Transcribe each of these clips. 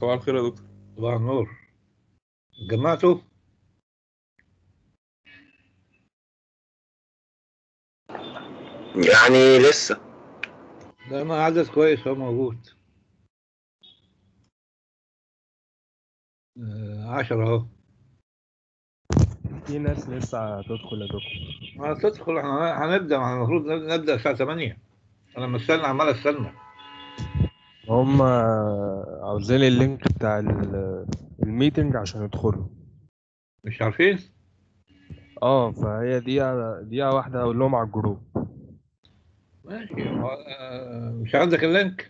صباح الخير يا دكتور صباح النور جمعته يعني لسه ده ما عدد كويس هو موجود آه، عشرة اهو في ناس لسه هتدخل يا دكتور ما تدخل احنا هنبدا ما احنا المفروض نبدا الساعة 8 انا مستني عمال استنى هم عاوزين اللينك بتاع ال- الميتنج عشان يدخلوا مش عارفين اه فهي دقيقة دقيقة واحدة اقول لهم على الجروب ماشي هو، آه، مش عندك اللينك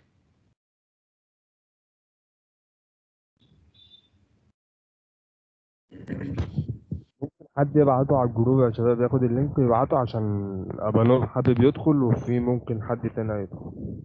حد يبعته على الجروب يا شباب ياخد اللينك ويبعته عشان ابقى نور حابب يدخل وفي ممكن حد تاني يدخل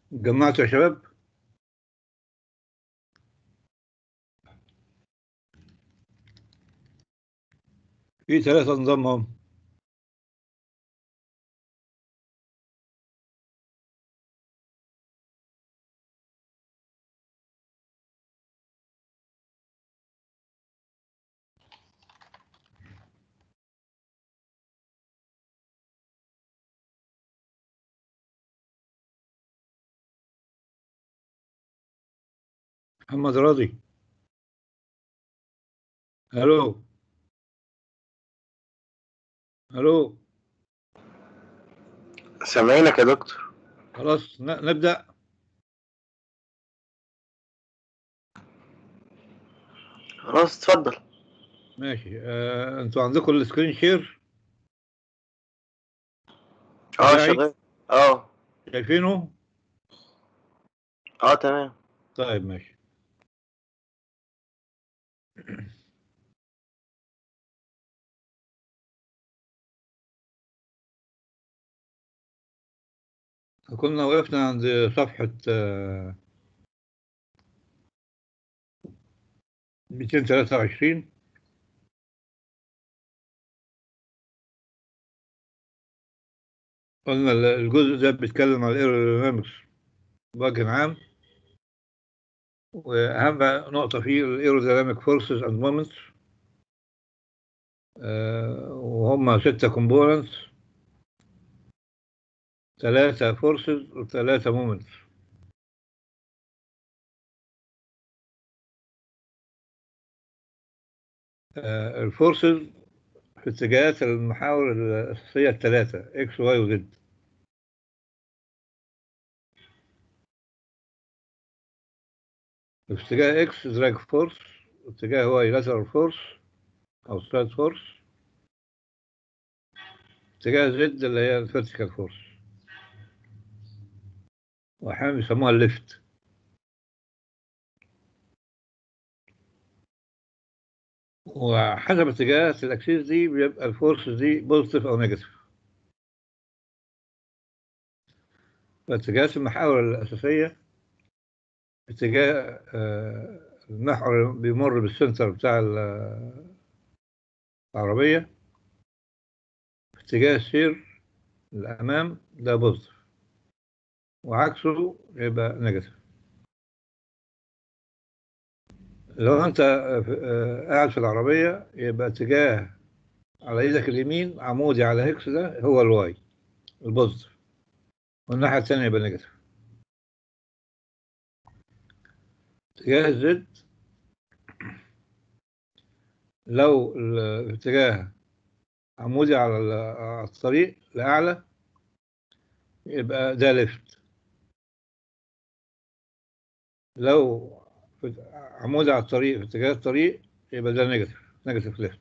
جمعتوا يا شباب في ثلاثة نظام هم محمد راضي الو الو سامعينك يا دكتور خلاص ن- نبدأ خلاص اتفضل ماشي آه، انتوا عندكم السكرين شير اه بتاعي؟ شغال اه شايفينه اه تمام طيب ماشي كنا وقفنا عند صفحة آه، 223 قلنا ال- الجزء ده بيتكلم على الايرودينامكس بوجه عام واهم نقطة فيه الايروديناميك فورسز اند مومنتس وهم ستة كومبوننتس ثلاثة فورسز وثلاثة مومنتس الفورسز في اتجاهات المحاور الأساسية الثلاثة إكس واي وزد في اتجاه إكس دراج فورس اتجاه واي لاترال فورس أو ستراد فورس اتجاه زد اللي هي الفيرتيكال فورس وأحيانا بيسموها الليفت وحسب اتجاهات الأكسيس دي بيبقى الفورسز دي بوزيتيف أو نيجاتيف فاتجاهات المحاور الأساسية اتجاه آه، المحور بيمر بالسنتر بتاع ال- العربية اتجاه السير للأمام ده بوزيتيف وعكسه يبقى نيجاتيف لو أنت آه، آه، قاعد في العربية يبقى اتجاه على إيدك اليمين عمودي على هيكس ده هو الواي البوزيتيف والناحية التانية يبقى نيجاتيف اتجاه الزد لو ال- الاتجاه عمودي على ال- على الطريق لأعلى يبقى ده ليفت لو في- عمودي على الطريق في اتجاه الطريق يبقى ده نيجاتيف نيجاتيف ليفت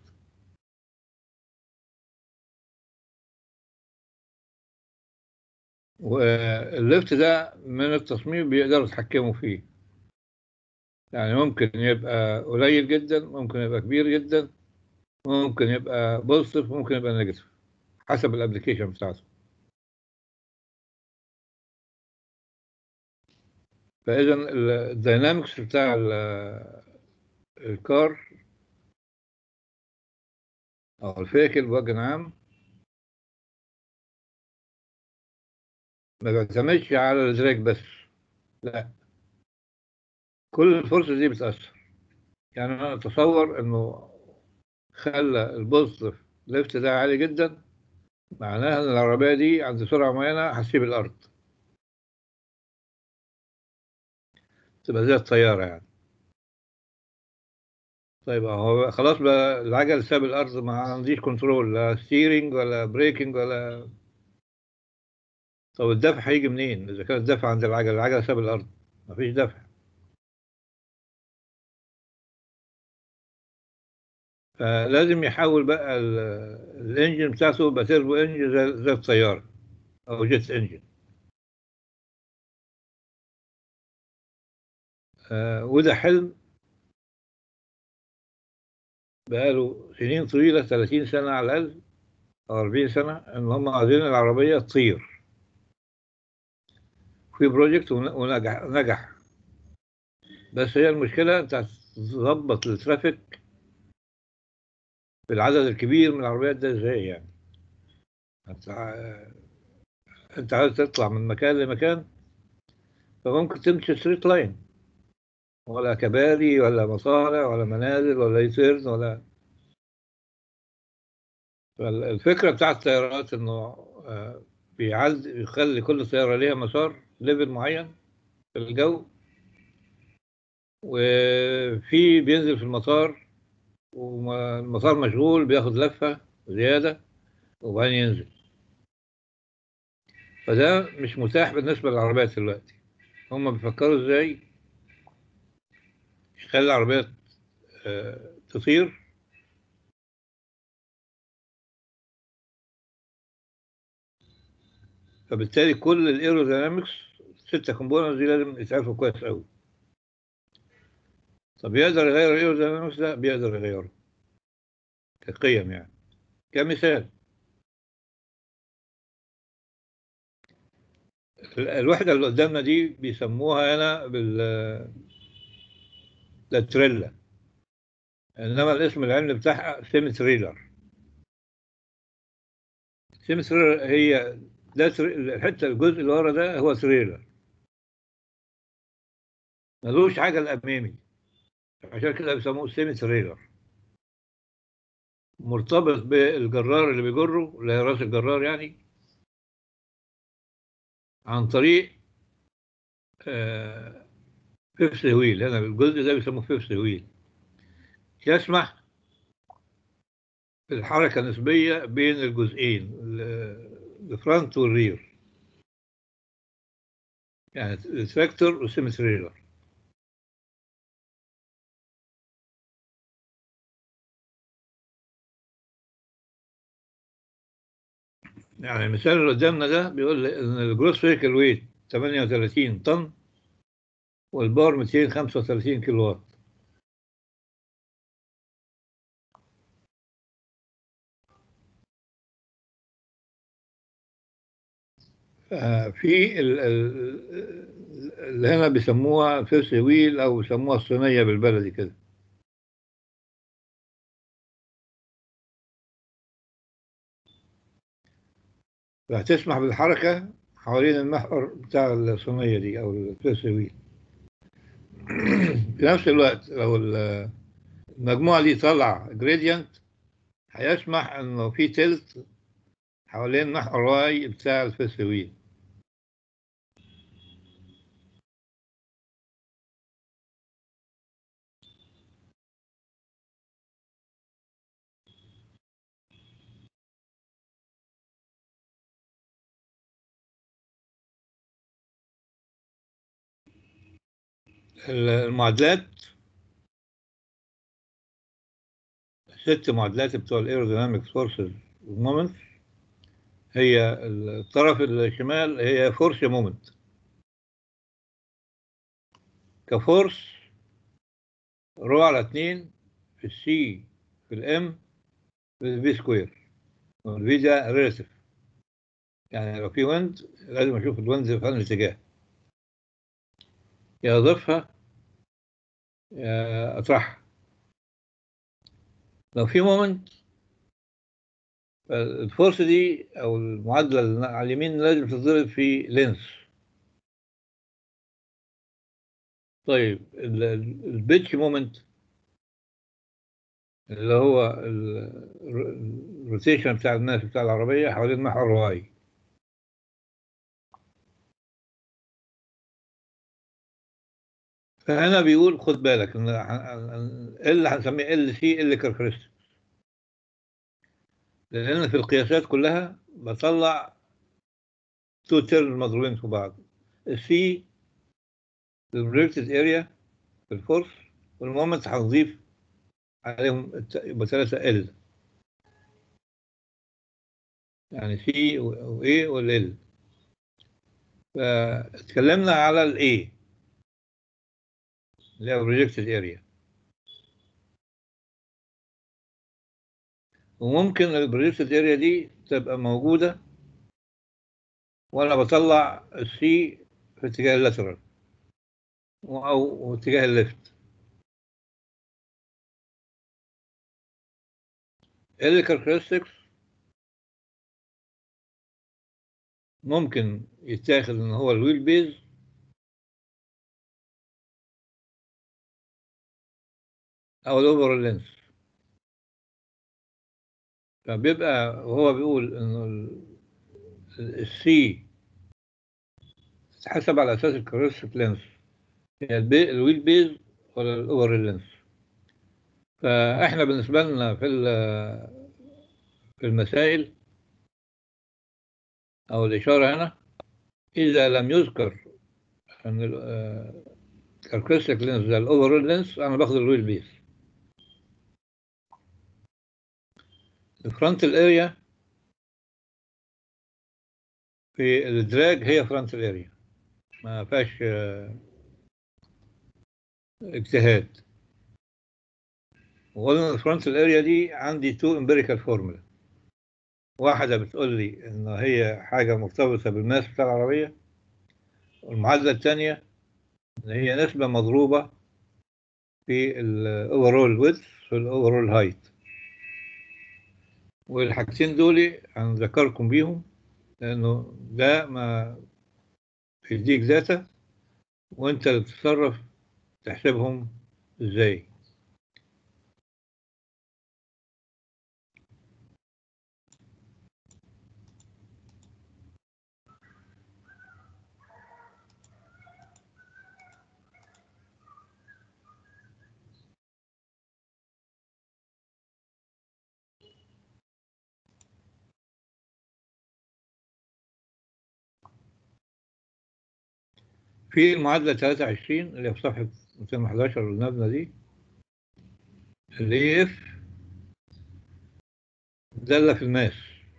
والليفت ده من التصميم بيقدروا يتحكموا فيه يعني ممكن يبقى قليل جدا ممكن يبقى كبير جدا ممكن يبقى بوزيتيف ممكن يبقى نيجاتيف حسب الابلكيشن بتاعته فاذا الداينامكس بتاع ال- الكار او الفيكل بوجه عام ما بيعتمدش على الدراج بس لا كل الفرص دي بتأثر يعني انا اتصور انه خلى البوزيتيف ليفت ده عالي جدا معناها ان العربية دي عند سرعة معينة هتسيب الارض تبقى زي الطيارة يعني طيب هو خلاص بقى العجل ساب الأرض ما عنديش كنترول لا ستيرنج ولا بريكنج ولا طب الدفع هيجي منين؟ إذا كان الدفع عند العجل العجل ساب الأرض مفيش دفع فلازم يحول بقى ال- الانجن بتاعته يبقى تيربو انجن زي, زي الطيارة أو جيت انجن آه وده حلم بقاله سنين طويلة 30 سنة على الأقل أو 40 سنة إن هم عايزين العربية تطير في بروجكت ون- ونجح نجح بس هي المشكلة انت هتظبط الترافيك بالعدد الكبير من العربيات ده ازاي يعني انت ع- انت عايز تطلع من مكان لمكان فممكن تمشي ستريت لاين ولا كباري ولا مصانع ولا منازل ولا يوتيرن ولا فالفكرة بتاعت الطيارات انه آه، بيعد يخلي كل طيارة ليها مسار ليفل معين في الجو وفي بينزل في المطار والمطار مشغول بياخد لفة زيادة وبعدين ينزل فده مش متاح بالنسبة للعربيات دلوقتي هم بيفكروا ازاي يخلي العربيات آه، تطير فبالتالي كل الايرودينامكس ستة كومبوننتس دي لازم يتعرفوا كويس قوي طب يقدر يغير الايرودينامكس ده بيقدر يغيره كقيم يعني كمثال ال- الوحدة اللي قدامنا دي بيسموها هنا بال ده تريلا انما الاسم العلمي بتاعها سيمي تريلر سيمي تريلر هي ده تري- الحته الجزء اللي ورا ده هو تريلر ملوش حاجه الامامي عشان كده بيسموه سيمي تريلر مرتبط بالجرار اللي بيجره اللي هي راس الجرار يعني عن طريق آه، فيفث ويل هنا الجزء ده بيسموه فيفث ويل يسمح بالحركة النسبية بين الجزئين ال- الفرونت والرير يعني التراكتور والسيمي تريلر يعني المثال اللي قدامنا ده بيقول لي ان الجروس فيكل ويت 38 طن والباور 235 كيلو وات آه، في ال- ال- اللي هنا بيسموها فيرس ويل او بيسموها الصينيه بالبلدي كده فهتسمح بالحركه حوالين المحور بتاع الصينيه دي او الفيرس ويل في نفس الوقت لو ال- المجموعه دي طالعه جريدينت هيسمح انه في تلت حوالين محور واي بتاع الفيرس ويل المعادلات ست معادلات بتوع الايروديناميك فورسز والمومنت هي الطرف الشمال هي فورس مومنت كفورس رو على اتنين في السي في الام في الفي سكوير والفي ده ريلاتيف يعني لو في ويند لازم اشوف الويند في انهي اتجاه يا اضيفها يا اطرحها لو في مومنت الفورس دي او المعادله اللي على اليمين لازم تتضرب في لينس طيب البيتش مومنت اللي هو الروتيشن بتاع الناس بتاع العربية حوالين محور واي فهنا بيقول خد بالك ان اللي هنسميه ال سي ال كاركترستيك لان في القياسات كلها بطلع تو تيرن مضروبين في بعض السي البروجكتد اريا في الفورس والمومنت هنضيف عليهم يبقى ثلاثة ال يعني سي واي والال فاتكلمنا على الاي اللي هي projected area وممكن البروجكتد اريا دي تبقى موجودة وانا بطلع السي في اتجاه اللاترال أو اتجاه الليفت الكاركترستكس ممكن يتاخد ان هو الويل بيز او الاوفر لينس فبيبقى هو بيقول انه السي تتحسب على اساس الكاركترستيك لينس هي البي- الويل بيز ولا الاوفر لينس فاحنا بالنسبه لنا في ال- في المسائل او الاشاره هنا اذا لم يذكر ان الكاركترستيك لينس ده الاوفر لينس انا باخد الويل بيز الفرونتال اريا في الدراج هي فرونتال اريا ما فيهاش آه، اجتهاد وقلنا الفرونتال اريا دي عندي تو امبيريكال فورمولا واحدة بتقول لي ان هي حاجة مرتبطة بالماس بتاع العربية والمعادلة الثانية ان هي نسبة مضروبة في الاوفرول ويدث في الاوفرول هايت والحاجتين دول هنذكركم بيهم لانه ده ما يديك داتا وانت اللي بتتصرف تحسبهم ازاي في المعادلة 23 اللي في صفحة 211 المبنى دي اللي هي اف دالة في الماس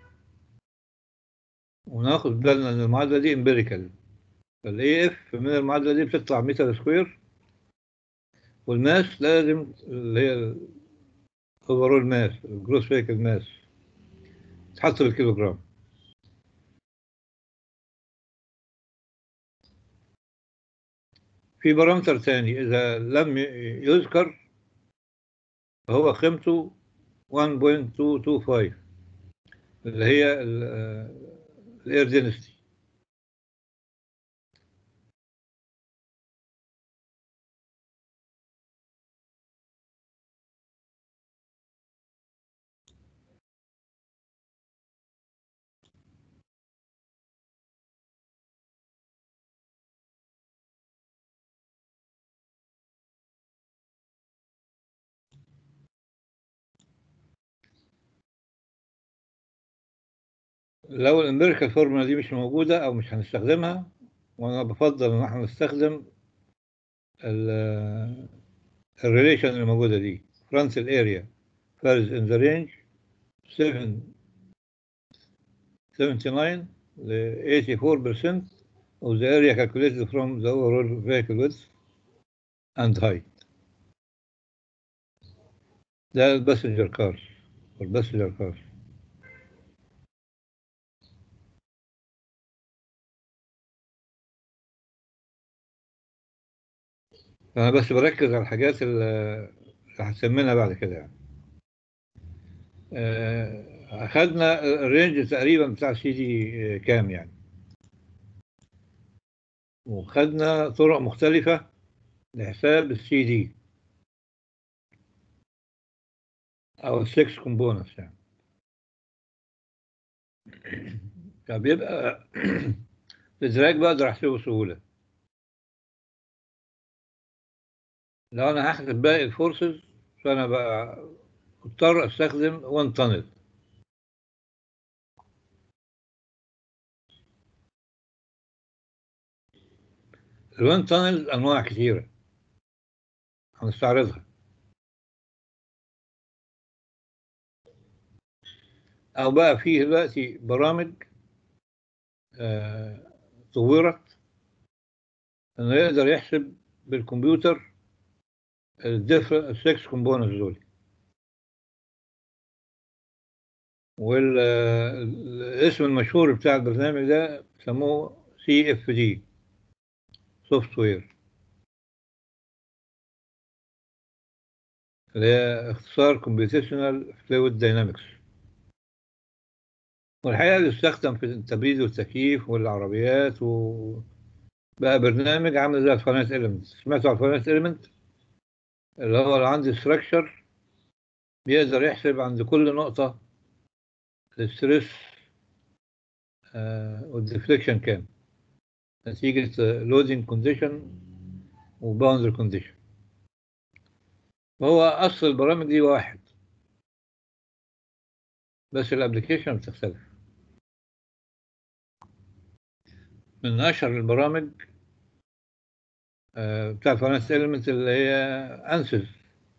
وناخد بالنا ان المعادلة دي امبيريكال فالاي اف من المعادلة دي بتطلع متر سكوير والماس لازم اللي هي الاوفرول ماس الجروس فيكل ماس تحط بالكيلوغرام في بارامتر تاني إذا لم ي- يذكر فهو قيمته 1.225 اللي هي الاير دينستي لو الامبيريكال فورمولا دي مش موجودة أو مش هنستخدمها وأنا بفضل إن احنا نستخدم الريليشن اللي موجودة دي فرانسل اريا فارز in the range 7 79 ل 84% of the area calculated from the overall vehicle width and height ده الباسنجر كارز والباسنجر كارز أنا بس بركز على الحاجات اللي اللي هتسمينها بعد كده يعني آه، أخدنا الرينج تقريبا بتاع سي دي كام يعني وخدنا طرق مختلفة لحساب السي دي أو السكس كومبوننتس يعني فبيبقى الإدراك بقدر أحسبه بسهولة لو أنا هحسب باقي الفورسز فأنا بقى مضطر أستخدم وان تانل الوان تانل أنواع كثيرة هنستعرضها أو بقى فيه دلوقتي برامج آه، طورت إنه يقدر يحسب بالكمبيوتر السكس كومبوننتس دول والاسم المشهور بتاع البرنامج ده سموه سي اف دي سوفت وير اللي هي اختصار كومبيوتيشنال فلويد داينامكس والحقيقة بيستخدم في التبريد والتكييف والعربيات وبقى برنامج عامل زي الفاينانس إيلمنت سمعتوا على الفاينانس إيلمنت اللي هو اللي عنده ستراكشر بيقدر يحسب عند كل نقطة الستريس آه والديفليكشن كام نتيجة لودنج كونديشن وباوندري كونديشن وهو أصل البرامج دي واحد بس الابلكيشن بتختلف من أشهر البرامج آه بتاع فاينانس إيلمنت اللي هي أنسز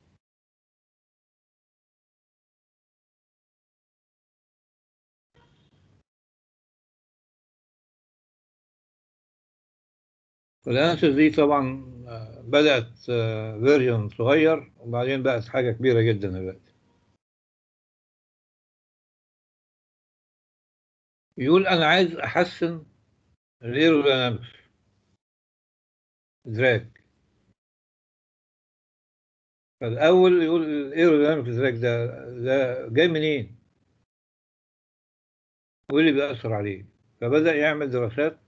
والأنسز دي طبعا بدأت فيرجن صغير وبعدين بقت حاجة كبيرة جدا دلوقتي يقول أنا عايز أحسن الايرودينامكس دراج فالأول يقول الايرودينامكس دراج ده ده جاي منين؟ واللي بيأثر عليه فبدأ يعمل دراسات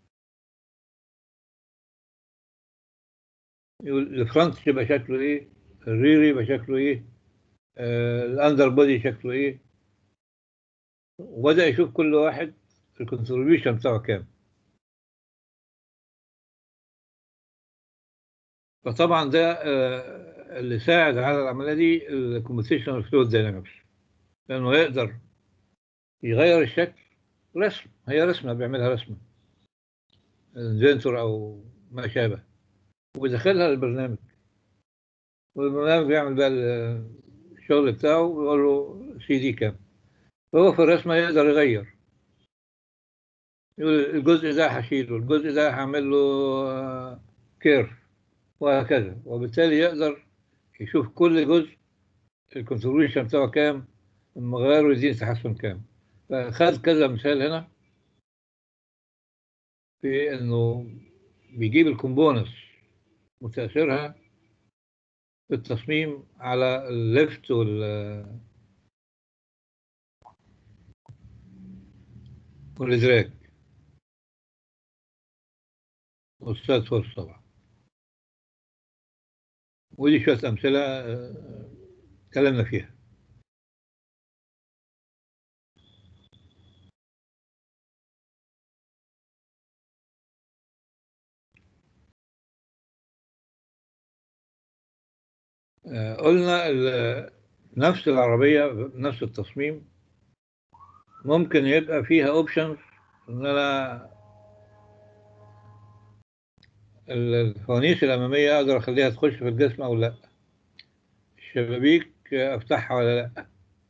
يقول الفرونت يبقى شكله ايه الرير يبقى شكله ايه آه الاندر بودي شكله ايه وبدأ يشوف كل واحد الكونتريبيوشن بتاعه كام فطبعا ده آه اللي ساعد على العملية دي الكومبوزيشنال فلويد داينامكس لأنه يقدر يغير الشكل رسم هي رسمة بيعملها رسمة انفنتور أو ما شابه ويدخلها البرنامج والبرنامج بيعمل بقى الشغل بتاعه ويقول له سي دي كام فهو في الرسمة يقدر يغير يقول الجزء ده هشيله الجزء ده هعمل له كيرف وهكذا وبالتالي يقدر يشوف كل جزء الكونتريبيوشن بتاعه كام لما غيره يزيد تحسن كام فخد كذا مثال هنا في انه بيجيب الكومبوننتس وتأثيرها في التصميم على الليفت وال والإدراك والستات فورس طبعا ودي شوية أمثلة تكلمنا فيها قلنا نفس العربية نفس التصميم ممكن يبقى فيها اوبشنز ان انا الفوانيس الامامية اقدر اخليها تخش في الجسم او لا الشبابيك افتحها ولا لا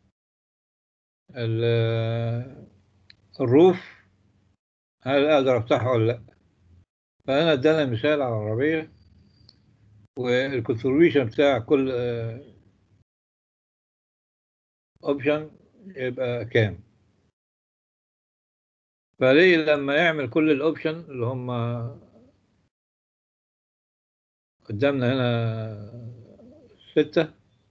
الروف هل اقدر افتحها ولا لا فانا ادانا مثال على العربية والكونتريبيوشن بتاع كل اوبشن يبقى كام فليه لما يعمل كل الاوبشن اللي هم قدامنا هنا ستة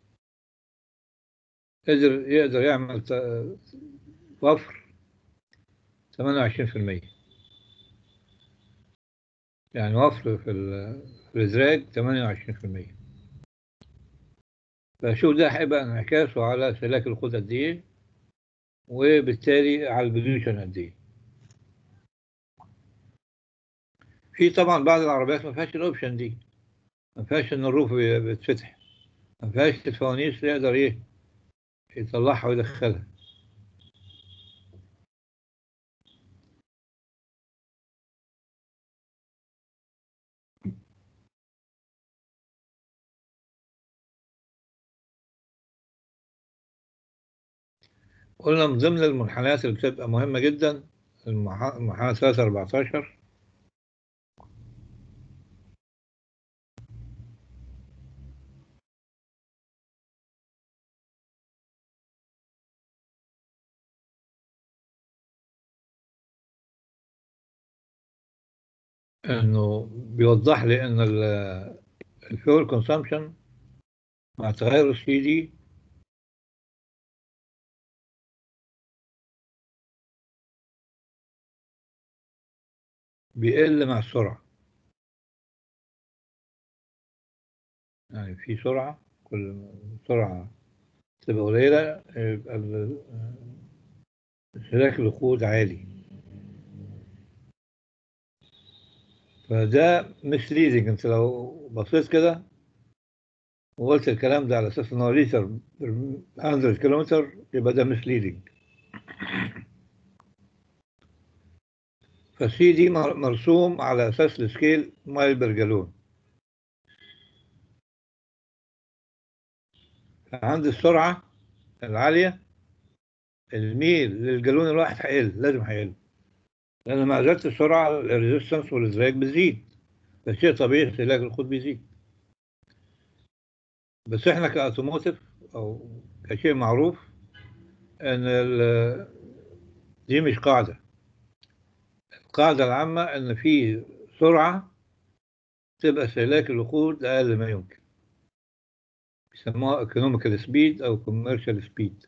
قدر يقدر يعمل وفر 28% يعني وفر في في الإزراج 28% فشوف ده هيبقى انعكاسه على سلاك الخوذ قد إيه وبالتالي على البوليوشن قد إيه في طبعا بعض العربيات ما فيهاش الأوبشن دي ما فيهاش إن الروف بيتفتح ما فيهاش الفوانيس يقدر إيه يطلعها ويدخلها قلنا من ضمن المنحنيات اللي بتبقى مهمة جدا المنحنى 3 14 انه بيوضح لي ان الفيول كونسامشن مع تغير السي دي بيقل مع السرعة يعني في سرعة كل سرعة تبقى قليلة يبقى ال- استهلاك الوقود عالي فده misleading انت لو بصيت كده وقلت الكلام ده على اساس ان هو لتر 100 كيلومتر يبقى ده misleading فالسي دي مر- مرسوم على اساس السكيل مايل بر جالون عند السرعة العالية الميل للجالون الواحد هيقل لازم هيقل لأن مع زيادة السرعة الريزيستنس والإزعاج بتزيد ده شيء طبيعي استهلاك الوقود بيزيد بس احنا كأوتوموتيف أو كشيء معروف إن ال- دي مش قاعدة القاعدة العامة إن في سرعة تبقى استهلاك الوقود أقل ما يمكن بيسموها economical speed أو commercial speed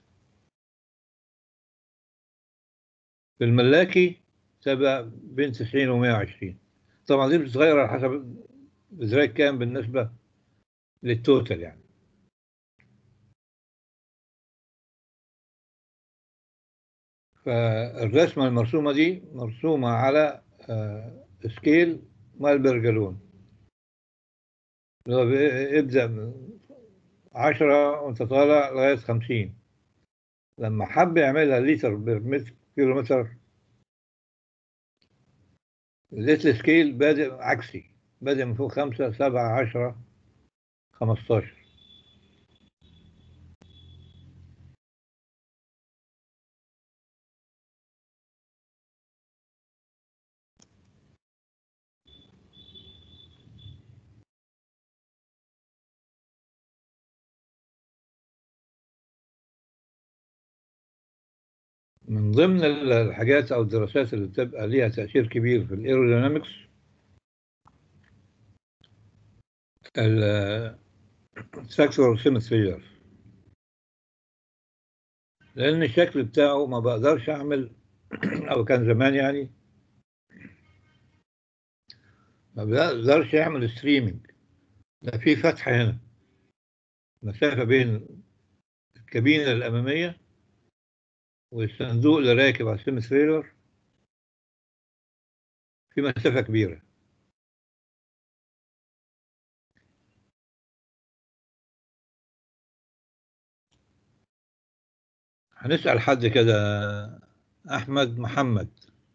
في الملاكي تبقى بين 90 و 120 طبعا دي بتتغير على حسب الإزراج كام بالنسبة للتوتال يعني فالرسمة المرسومة دي مرسومة على آه، سكيل مايل بير جالون اللي هو بيبدأ من عشرة وانت طالع لغاية خمسين لما حب يعملها لتر بير متر كيلومتر لقيت السكيل بادئ عكسي بادئ من فوق خمسة سبعة عشرة خمستاشر من ضمن الحاجات أو الدراسات اللي بتبقى ليها تأثير كبير في الإيرودينامكس السكسور سيمترير لأن الشكل بتاعه ما بقدرش أعمل أو كان زمان يعني ما بقدرش أعمل ستريمينج ده في فتحة هنا مسافة بين الكابينة الأمامية والصندوق اللي راكب على السيم تريلر في مسافة كبيرة هنسأل حد كده أحمد محمد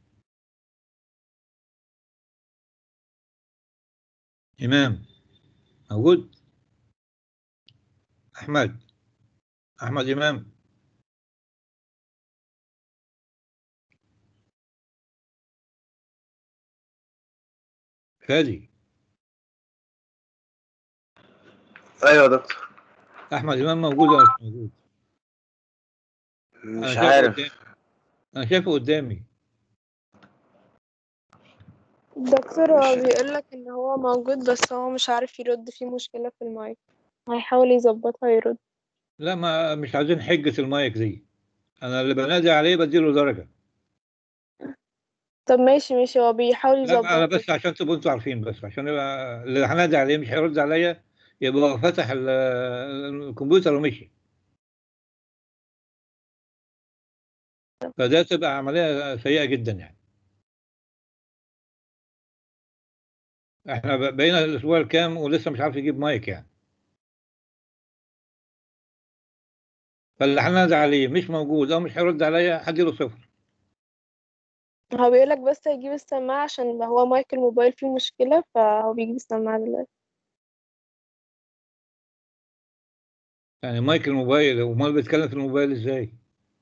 إمام موجود أحمد أحمد إمام فادي ايوه يا دكتور أحمد إمام موجود ولا مش موجود؟ أنا مش شايفه عارف قدامي. أنا شايفه قدامي دكتور هو مش- بيقول لك ان هو موجود بس هو مش عارف يرد في مشكلة في المايك هيحاول يظبطها يرد لا ما مش عايزين حجة المايك دي أنا اللي بنادي عليه بديله درجة طب ماشي ماشي هو بيحاول لا أنا يظبط بس عشان تبقوا أنتوا عارفين بس عشان يبقى اللي هنادي عليه مش هيرد عليا يبقى هو فتح ال- الكمبيوتر ومشي فده تبقى عملية سيئة جدا يعني احنا ب- بقينا الاسبوع الكام ولسه مش عارف يجيب مايك يعني فاللي هنادي عليه مش موجود او مش هيرد عليا هديله صفر هو بيقول لك بس هيجيب السماعة عشان هو مايك الموبايل فيه مشكلة فهو بيجيب السماعة دلوقتي يعني مايك الموبايل امال بيتكلم في الموبايل ازاي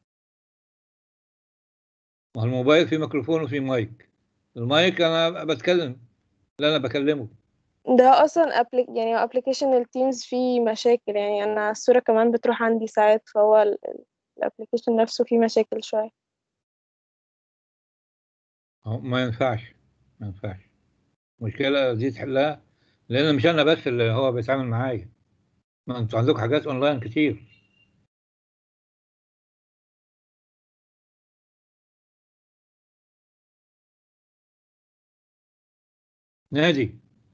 ما هو الموبايل فيه ميكروفون وفيه مايك المايك انا بتكلم لا انا بكلمه ده اصلا أبليك يعني ابلكيشن التيمز فيه مشاكل يعني انا الصورة كمان بتروح عندي ساعات فهو الابلكيشن نفسه فيه مشاكل شوية أهو ما ينفعش ما ينفعش المشكلة دي تحلها لأن مش أنا بس اللي هو بيتعامل معايا ما أنتوا عندكم حاجات أونلاين كتير نادي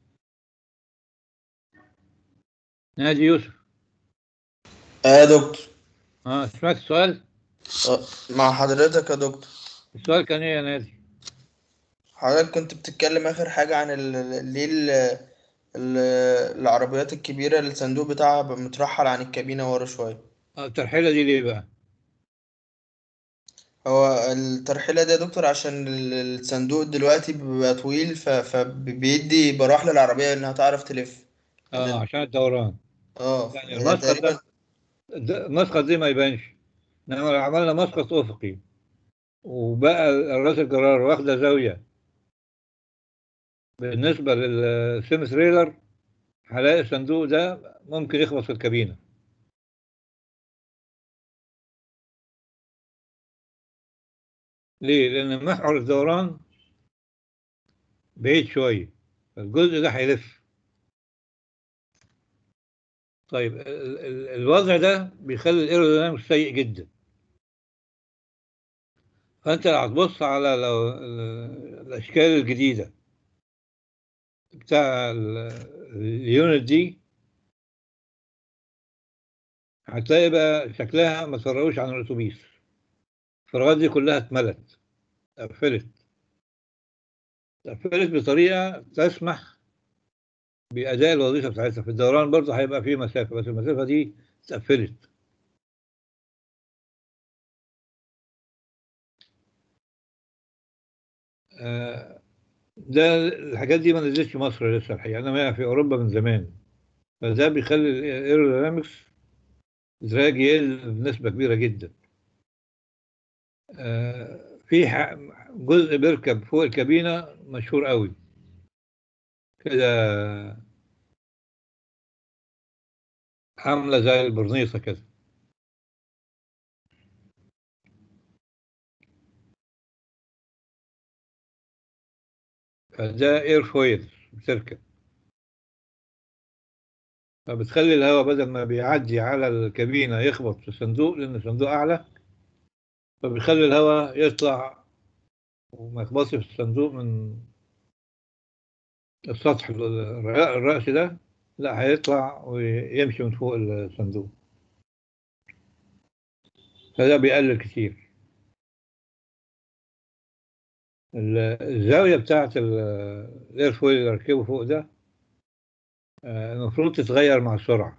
نادي يوسف آه يا دكتور اه سمعت السؤال آه، مع حضرتك يا دكتور السؤال كان ايه يا نادي حضرتك كنت بتتكلم آخر حاجة عن ال- ال- ليه ال- ال- العربيات الكبيرة الصندوق بتاعها بقى مترحل عن الكابينة ورا شوية آه، الترحيلة دي ليه بقى هو الترحيلة دي يا دكتور عشان ال- الصندوق دلوقتي بيبقى طويل ف- فبيدي براح للعربية إنها تعرف تلف اه عشان الدوران اه يعني هي المسقط تقريبا ده ده- المسقط دي ما يبانش انما لو عملنا مسقط افقي وبقى الراس الجرار واخده زاويه بالنسبه للسيمس ريلر هلاقي الصندوق ده ممكن يخبط في الكابينه ليه؟ لأن محور الدوران بعيد شوية الجزء ده هيلف طيب ال- ال- الوضع ده بيخلي الايرودينامكس سيء جدا فانت لو هتبص على لو ال- الاشكال الجديده بتاع ال- اليونت دي هتلاقي بقى شكلها ما تفرقوش عن الاتوبيس الفراغات دي كلها اتملت قفلت قفلت بطريقه تسمح بأداء الوظيفة بتاعتها في الدوران برضه هيبقى فيه مسافة بس المسافة دي اتقفلت آه، ده الحاجات دي ما نزلتش مصر لسه الحقيقة أنا في أوروبا من زمان فده بيخلي الايرودينامكس دراج يقل بنسبة كبيرة جدا آه، في ح- جزء بيركب فوق الكابينة مشهور قوي كده عاملة زي البرنيطة كده فده اير فويل بتركب فبتخلي الهواء بدل ما بيعدي على الكابينة يخبط في الصندوق لأن الصندوق أعلى فبيخلي الهواء يطلع وما يخبطش في الصندوق من السطح الر- الرأسي ده لا هيطلع ويمشي من فوق الصندوق فده بيقلل كتير ال- الزاوية بتاعت الاير فويل اللي ركبه فوق ده آه، المفروض تتغير مع السرعة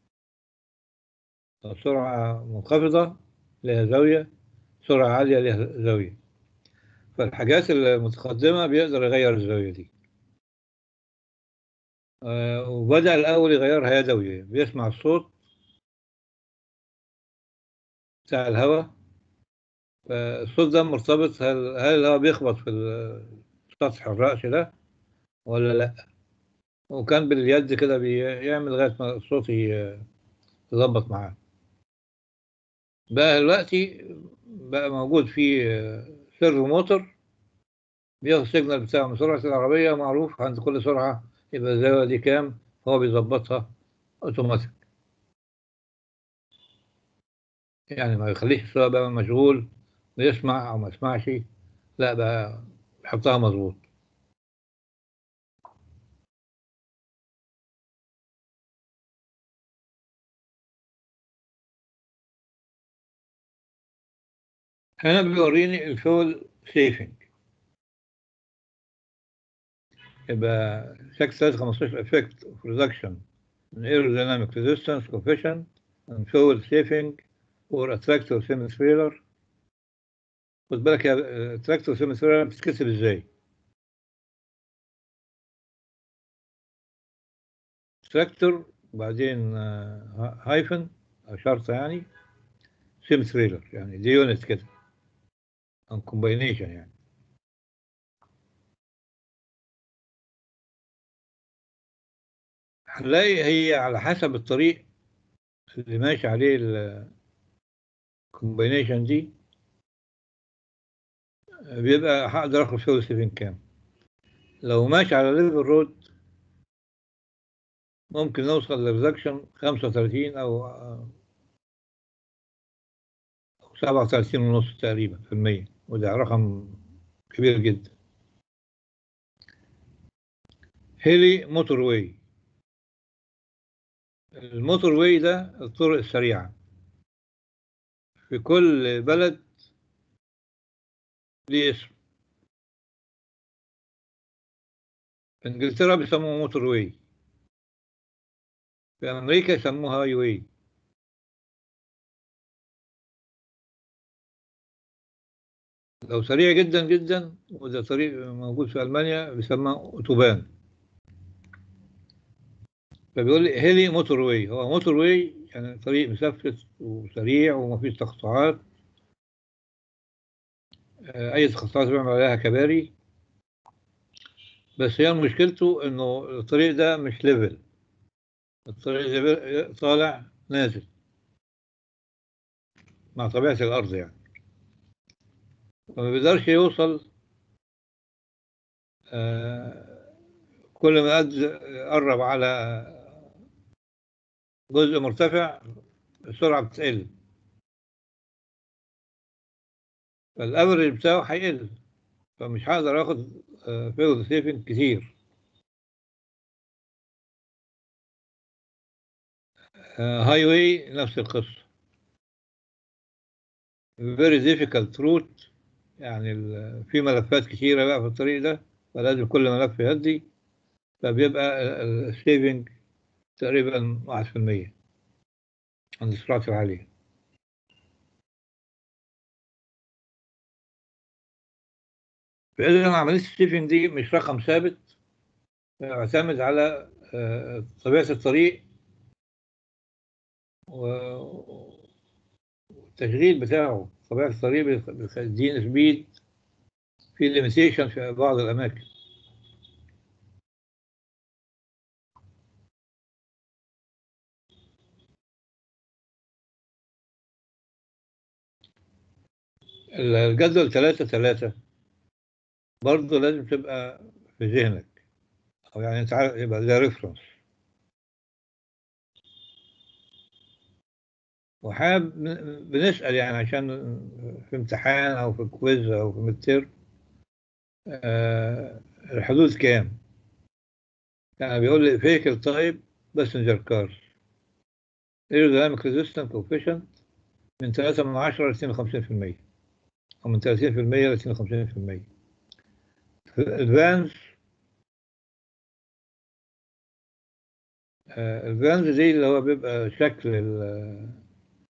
السرعة منخفضة لها زاوية سرعة عالية لها زاوية فالحاجات المتقدمة بيقدر يغير الزاوية دي آه، وبدأ الأول يغيرها يدوي بيسمع الصوت بتاع الهواء فالصوت ده مرتبط هل, هل الهواء بيخبط في السطح الرأسي ده ولا لأ وكان باليد كده بيعمل لغاية ما الصوت ي- يظبط معاه بقى دلوقتي بقى موجود فيه سيرفو موتور بياخد السيجنال بتاعه من سرعة العربية معروف عند كل سرعة يبقى الزاوية دي كام هو بيظبطها اوتوماتيك يعني ما يخليش السواق بقى مشغول بيسمع او ما يسمعش لا بقى يحطها مظبوط هنا بيوريني الفول سيفنج يبقى سكس 15 effect of reduction in aerodynamic resistance coefficient and fuel saving for a tractor semi trailer خد بالك يا تراكتور سيمي تريلر بتتكسب ازاي؟ تراكتور وبعدين آه، هايفن او شرطه يعني سيمي تريلر يعني دي يونت كده او كومباينيشن يعني هنلاقي هي على حسب الطريق اللي ماشي عليه الكومباينيشن دي بيبقى هقدر اخد فيول سيفين كام لو ماشي على ليفل رود ممكن نوصل لريدكشن 35 أو أو 37 ونص تقريبا في المية وده رقم كبير جدا هيلي موتور واي الموتور واي ده الطرق السريعة في كل بلد ليه اسم في انجلترا بيسموه موتور واي في امريكا يسموها هاي واي لو سريع جدا جدا وده طريق موجود في المانيا بيسموه اوتوبان فبيقول لي هيلي موتور واي هو موتور واي يعني طريق مسفت وسريع ومفيش تقطعات آه، اي تقطعات بيعمل عليها كباري بس هي مشكلته انه الطريق ده مش ليفل الطريق ده بي- طالع نازل مع طبيعة الأرض يعني فما بيقدرش يوصل آه، كل ما قد قرب على جزء مرتفع السرعة بتقل فالافرج بتاعه هيقل فمش هقدر اخد فيلد سيفنج كتير هاي واي نفس القصة very difficult route يعني ال- في ملفات كتيرة بقى في الطريق ده فلازم كل ملف يهدي فبيبقى السيفنج تقريبا واحد في المية عند السرعات العالية فإذا عملية السيفنج دي مش رقم ثابت يعتمد على آه، طبيعة الطريق و- والتشغيل بتاعه طبيعة الطريق بيخ- بيديني سبيد في ليميتيشن في بعض الأماكن الجدول ثلاثة ثلاثة برضه لازم تبقى في ذهنك أو يعني أنت عارف يبقى ده ريفرنس وحابب بنسأل يعني عشان في امتحان أو في كويز أو في متر آه الحدود كام؟ يعني بيقول لي فيكل تايب باسنجر كار ايروديناميك ريزيستنت كوفيشنت من 3 من 10 ل 52% أو من 30% ل 52% الفانز آه، الفانز دي اللي هو بيبقى شكل ال-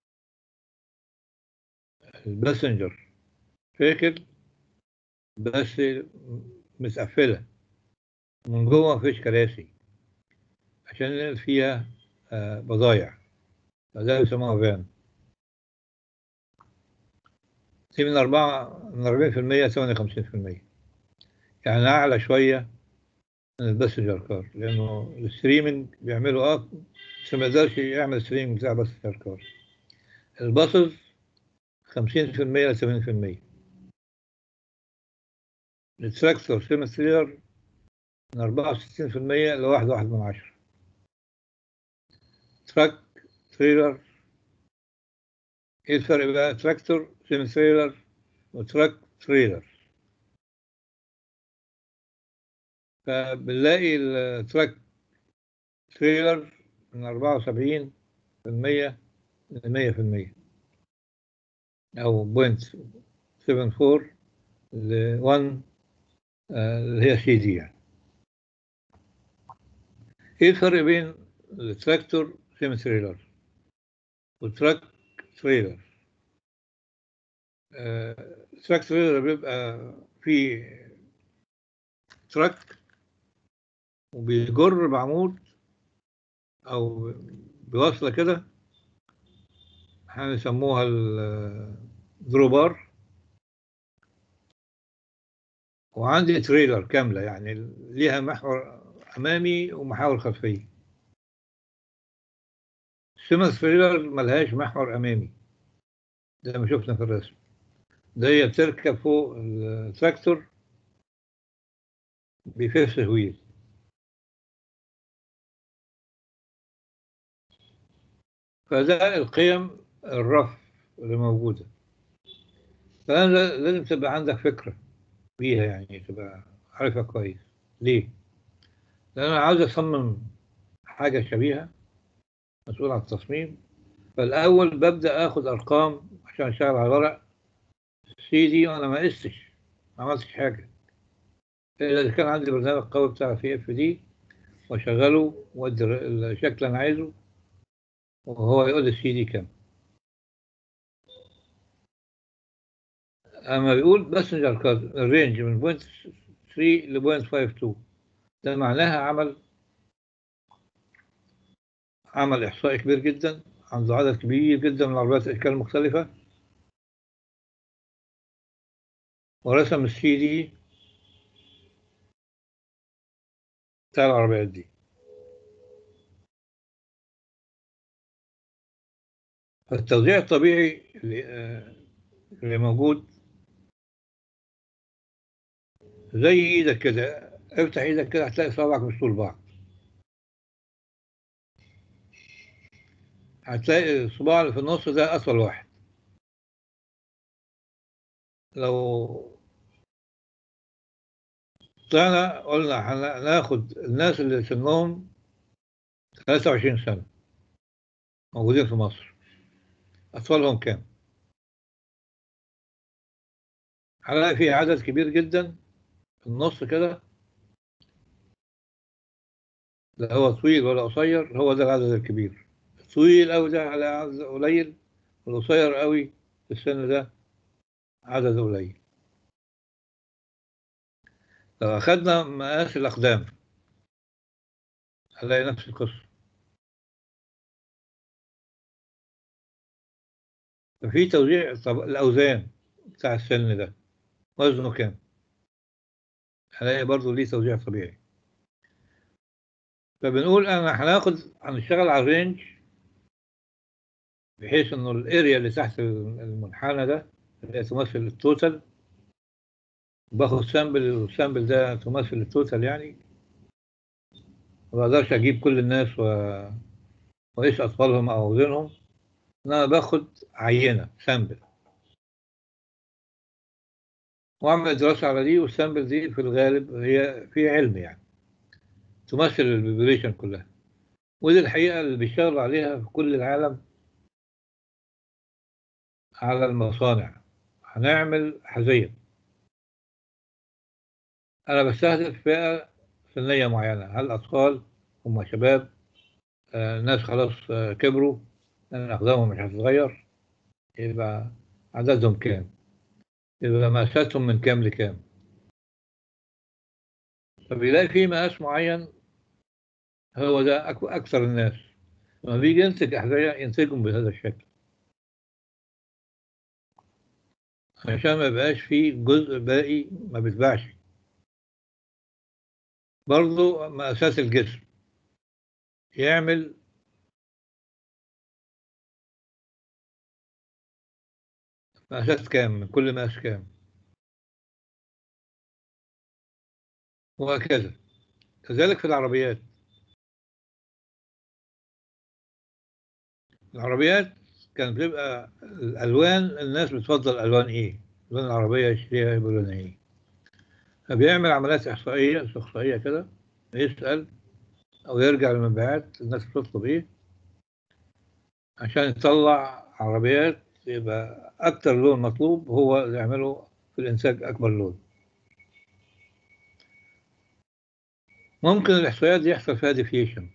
الباسنجر فيكل بس متقفلة من جوه مفيش كراسي عشان فيها آه، بضايع فده بيسموها فان دي من أربعة من أربعين في المية ثمانية خمسين في المية يعني أعلى شوية من الباسنجر كار لأنه الستريمنج بيعملوا أه بس ما يقدرش يعمل ستريمنج بتاع باسنجر كار الباصز خمسين في المية لثمانين في المية التراكتور سيمي ثريلر من أربعة وستين في المية لواحد واحد من عشرة تراك تريلر ايه الفرق بقى تراكتور سيمي ثريلر وتراك تريلر فبنلاقي التراك تريلر من أربعة وسبعين في المية لمية في المية أو بوينت سيفن فور لون اللي هي سي دي يعني ايه الفرق بين التراكتور سيمي تريلر والتراك تريلر آه، التراك تريلر بيبقى فيه تراك وبيجر بعمود او بوصله كده هنسموها الدروبار وعندي تريلر كامله يعني ليها محور امامي ومحاور خلفيه السيمنز تريلر ملهاش محور امامي زي ما شفنا في الرسم ده هي بتركب فوق التراكتور بفيرس ويل فده القيم الرف اللي موجودة فأنا لازم تبقى عندك فكرة بيها يعني تبقى عارفها كويس ليه؟ لأن أنا عاوز أصمم حاجة شبيهة مسؤول عن التصميم فالأول ببدأ آخد أرقام عشان أشتغل على ورق سي دي وأنا ما قستش ما عملتش حاجة إلا إذا كان عندي برنامج قوي بتاع في اف دي وأشغله وأدي الشكل اللي أنا عايزه وهو يقول لي السي دي كام أما بيقول باسنجر كارد الرينج من بوينت 3 لبوينت 52 ده معناها عمل عمل إحصائي كبير جدا عنده عدد كبير جدا من العربيات الأشكال المختلفة ورسم السي دي بتاع العربيات دي فالتوزيع الطبيعي اللي, آه، اللي موجود زي ايدك كده افتح ايدك كده هتلاقي صوابعك مش طول بعض هتلاقي الصباع اللي في النص ده اطول واحد لو طلعنا قلنا هناخد الناس اللي سنهم 23 سنة موجودين في مصر أطفالهم كام؟ هنلاقي في عدد كبير جدا في النص كده لا هو طويل ولا قصير هو ده العدد الكبير الطويل أوي ده على عدد قليل والقصير أوي في السن ده عدد قليل لو أخدنا مقاس الأقدام هنلاقي نفس القصة ففي توزيع طب الأوزان بتاع السن ده وزنه كام هلاقي برضه ليه توزيع طبيعي فبنقول أنا هناخد هنشتغل على الرينج بحيث إنه الأريا اللي تحت المنحنى ده اللي هي تمثل التوتال باخد سامبل والسامبل ده تمثل التوتال يعني ما بقدرش أجيب كل الناس و... وإيش أطفالهم أو أوزنهم أنا باخد عينة سامبل وأعمل دراسة على دي والسامبل دي في الغالب هي في علم يعني تمثل البيبريشن كلها ودي الحقيقة اللي بيشتغلوا عليها في كل العالم على المصانع هنعمل حذية أنا بستهدف فئة سنية معينة هل أطفال هم شباب آه ناس خلاص آه كبروا لأن أقدامهم مش هتتغير يبقى عددهم كام يبقى مقاساتهم من كام لكام فبيلاقي في مقاس معين هو ده أك- أكثر الناس لما بيجي ينتج أحذية ينتجهم بهذا الشكل عشان ما يبقاش فيه جزء باقي ما بيتباعش برضو مقاسات الجسم يعمل مقاسات كام من كل مقاس كام وهكذا كذلك في العربيات العربيات كانت بتبقى الألوان الناس بتفضل ألوان إيه لون العربية يشتريها بلون إيه فبيعمل عمليات إحصائية استقصائية كده يسأل أو يرجع للمبيعات الناس بتطلب إيه عشان يطلع عربيات يبقى أكتر لون مطلوب هو اللي يعمله في الإنتاج أكبر لون ممكن الإحصائيات دي يحصل فيها ديفيشن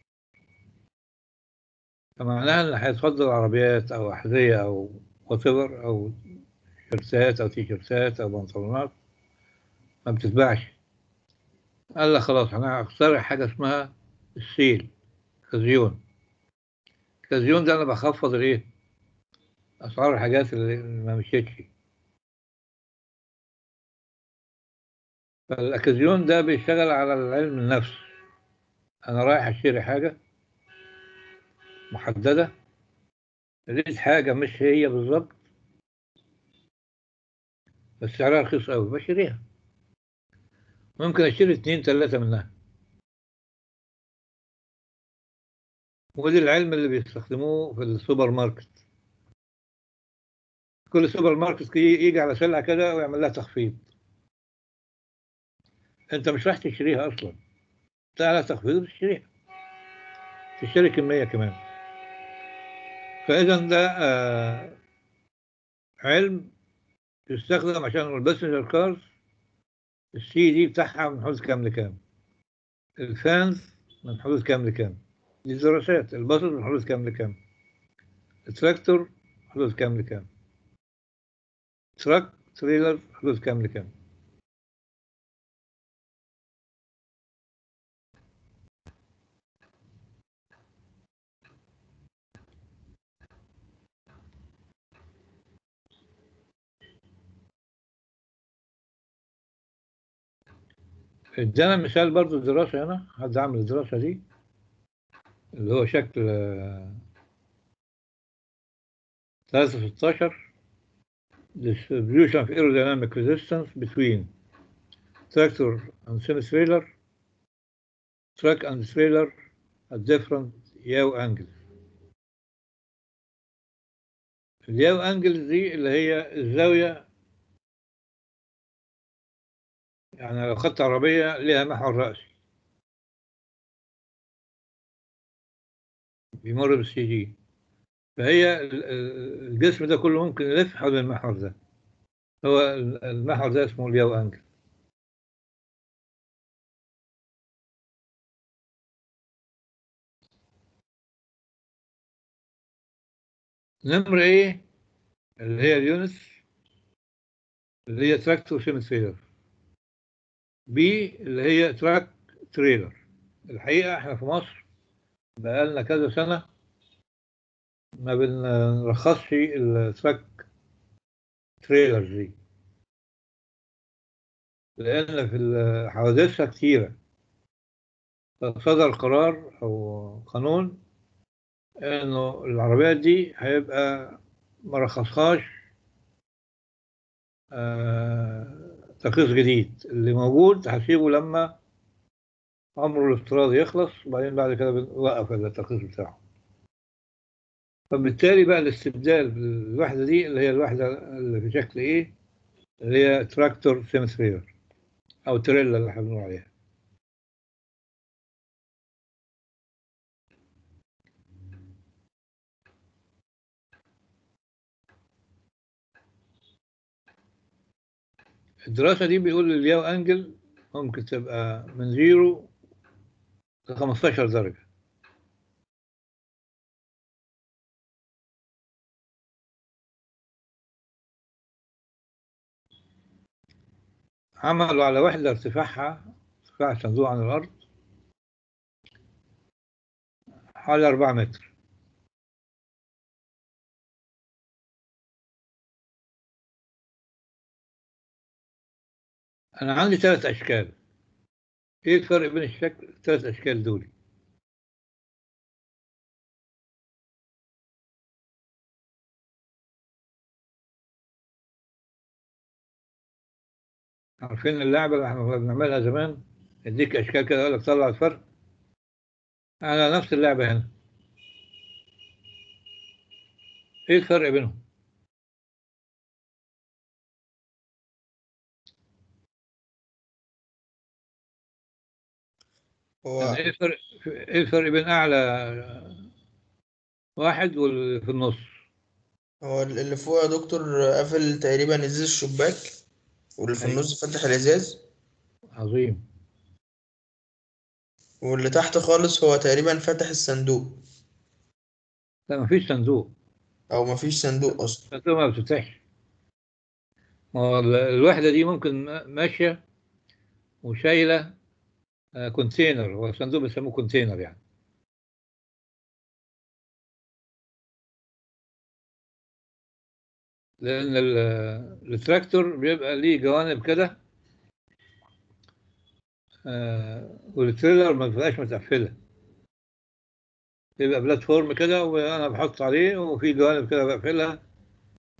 فمعناها إن هيتفضل عربيات أو أحذية أو واتيفر أو شيرتات أو تي شيرتات أو بنطلونات ما بتتباعش قال لك خلاص أنا هخترع حاجة اسمها السيل كازيون الكازيون ده أنا بخفض الإيه؟ أسعار الحاجات اللي ما مشيتش فالأكازيون ده بيشتغل على العلم النفس أنا رايح أشتري حاجة محددة لقيت حاجة مش هي بالظبط بس سعرها رخيص أوي بشتريها ممكن اشتري اتنين تلاتة منها ودي العلم اللي بيستخدموه في السوبر ماركت كل سوبر ماركت يجي يجي على سلعة كده ويعمل لها تخفيض انت مش رايح تشتريها اصلا تعالى تخفيض وتشتريها تشتري كمية كمان فإذا ده آه علم يستخدم عشان الباسنجر كارز السي دي بتاعها من حدود كام لكام الفانز من حدود كام لكام دي دراسات الباص من حدود كام لكام التراكتور حدود كام لكام تراك تريلر حدود كام لكام ادانا مثال برضو الدراسة هنا حد عامل الدراسة دي اللي هو شكل آه، 316 distribution of aerodynamic resistance between tractor and semi-trailer truck and trailer at different yaw angles الياو انجلز دي اللي هي الزاوية يعني لو خدت عربية ليها محور رأسي بيمر بالسي جي فهي ال- ال- الجسم ده كله ممكن يلف حول المحور ده هو ال- المحور ده اسمه الياو انجل نمرة ايه اللي هي اليونتس اللي هي تراكتور سيمي تريلر بي اللي هي تراك تريلر الحقيقة احنا في مصر بقالنا كذا سنة ما بنرخصش التراك تريلر دي لأن في ال- حوادثها كتيرة فصدر قرار أو قانون إنه العربيات دي هيبقى مرخصهاش آه، ترخيص جديد اللي موجود هسيبه لما عمره الافتراضي يخلص وبعدين بعد كده بنوقف الترخيص بتاعه فبالتالي بقى الاستبدال بالوحدة دي اللي هي الوحدة اللي في شكل ايه اللي هي تراكتور سيمي تريلر او تريلا اللي احنا بنقول عليها الدراسة دي بيقول الياو انجل ممكن تبقى من زيرو ل 15 درجة عملوا على وحدة ارتفاعها ارتفاع الصندوق عن الأرض حوالي أربعة متر أنا عندي ثلاث أشكال إيه الفرق بين الشكل الثلاث أشكال دول عارفين اللعبة اللي احنا كنا بنعملها زمان يديك أشكال كده يقول لك طلع الفرق على نفس اللعبة هنا إيه الفرق بينهم؟ هو يعني إيه الفرق إيه الفرق بين أعلى واحد واللي في النص؟ هو اللي فوق يا دكتور قافل تقريبا ازاز الشباك واللي في أيوة. النص فاتح الازاز عظيم واللي تحت خالص هو تقريبا فاتح الصندوق لا مفيش صندوق او مفيش صندوق اصلا الصندوق ما بتفتحش ما هو ال- الوحدة دي ممكن ما- ماشية وشايلة آه، كونتينر هو الصندوق بيسموه كونتينر يعني لأن ال- التراكتور بيبقى ليه جوانب كده آه، والتريلر ما بتبقاش متقفلة بيبقى بلاتفورم كده وأنا بحط عليه وفي جوانب كده بقفلها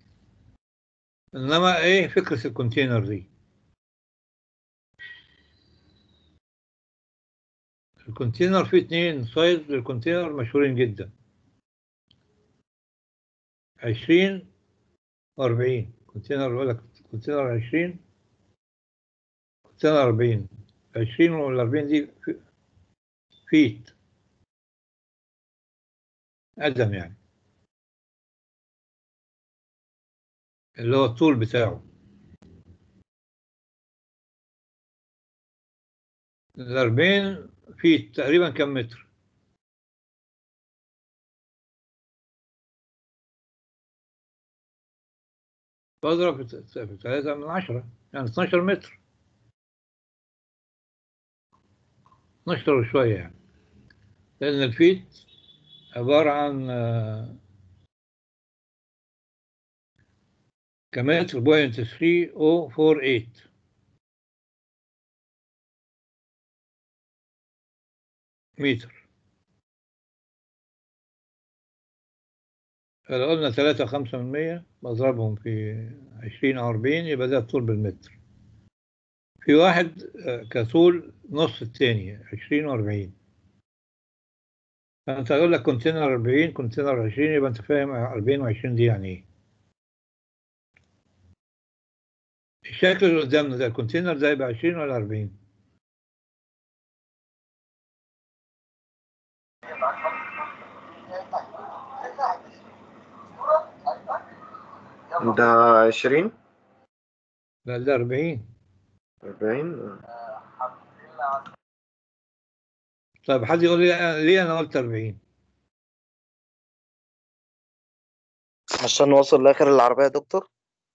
إنما إيه فكرة الكونتينر دي الكونتينر فيه اتنين سايز للكونتينر مشهورين جدا عشرين وأربعين كونتينر يقول لك كونتينر عشرين كونتينر أربعين عشرين والأربعين دي في- فيت قدم يعني اللي هو الطول بتاعه الأربعين فيت تقريبا كم متر بضرب في ت- في تلاتة من عشرة يعني 12 متر 12 وشوية يعني لأن الفيت عبارة عن آه، كمتر بوينت 3048 متر فلو قلنا تلاتة خمسة من مية بضربهم في عشرين أو أربعين يبقى ده الطول بالمتر في واحد آه، كطول نص التاني عشرين وأربعين فأنت يقول لك كونتينر أربعين كونتينر عشرين يبقى أنت فاهم أربعين وعشرين دي يعني إيه الشكل اللي قدامنا ده الكونتينر ده يبقى عشرين ولا أربعين ده عشرين لا ده أربعين أربعين طيب حد يقول لي آه، ليه أنا قلت أربعين عشان نوصل لآخر العربية يا دكتور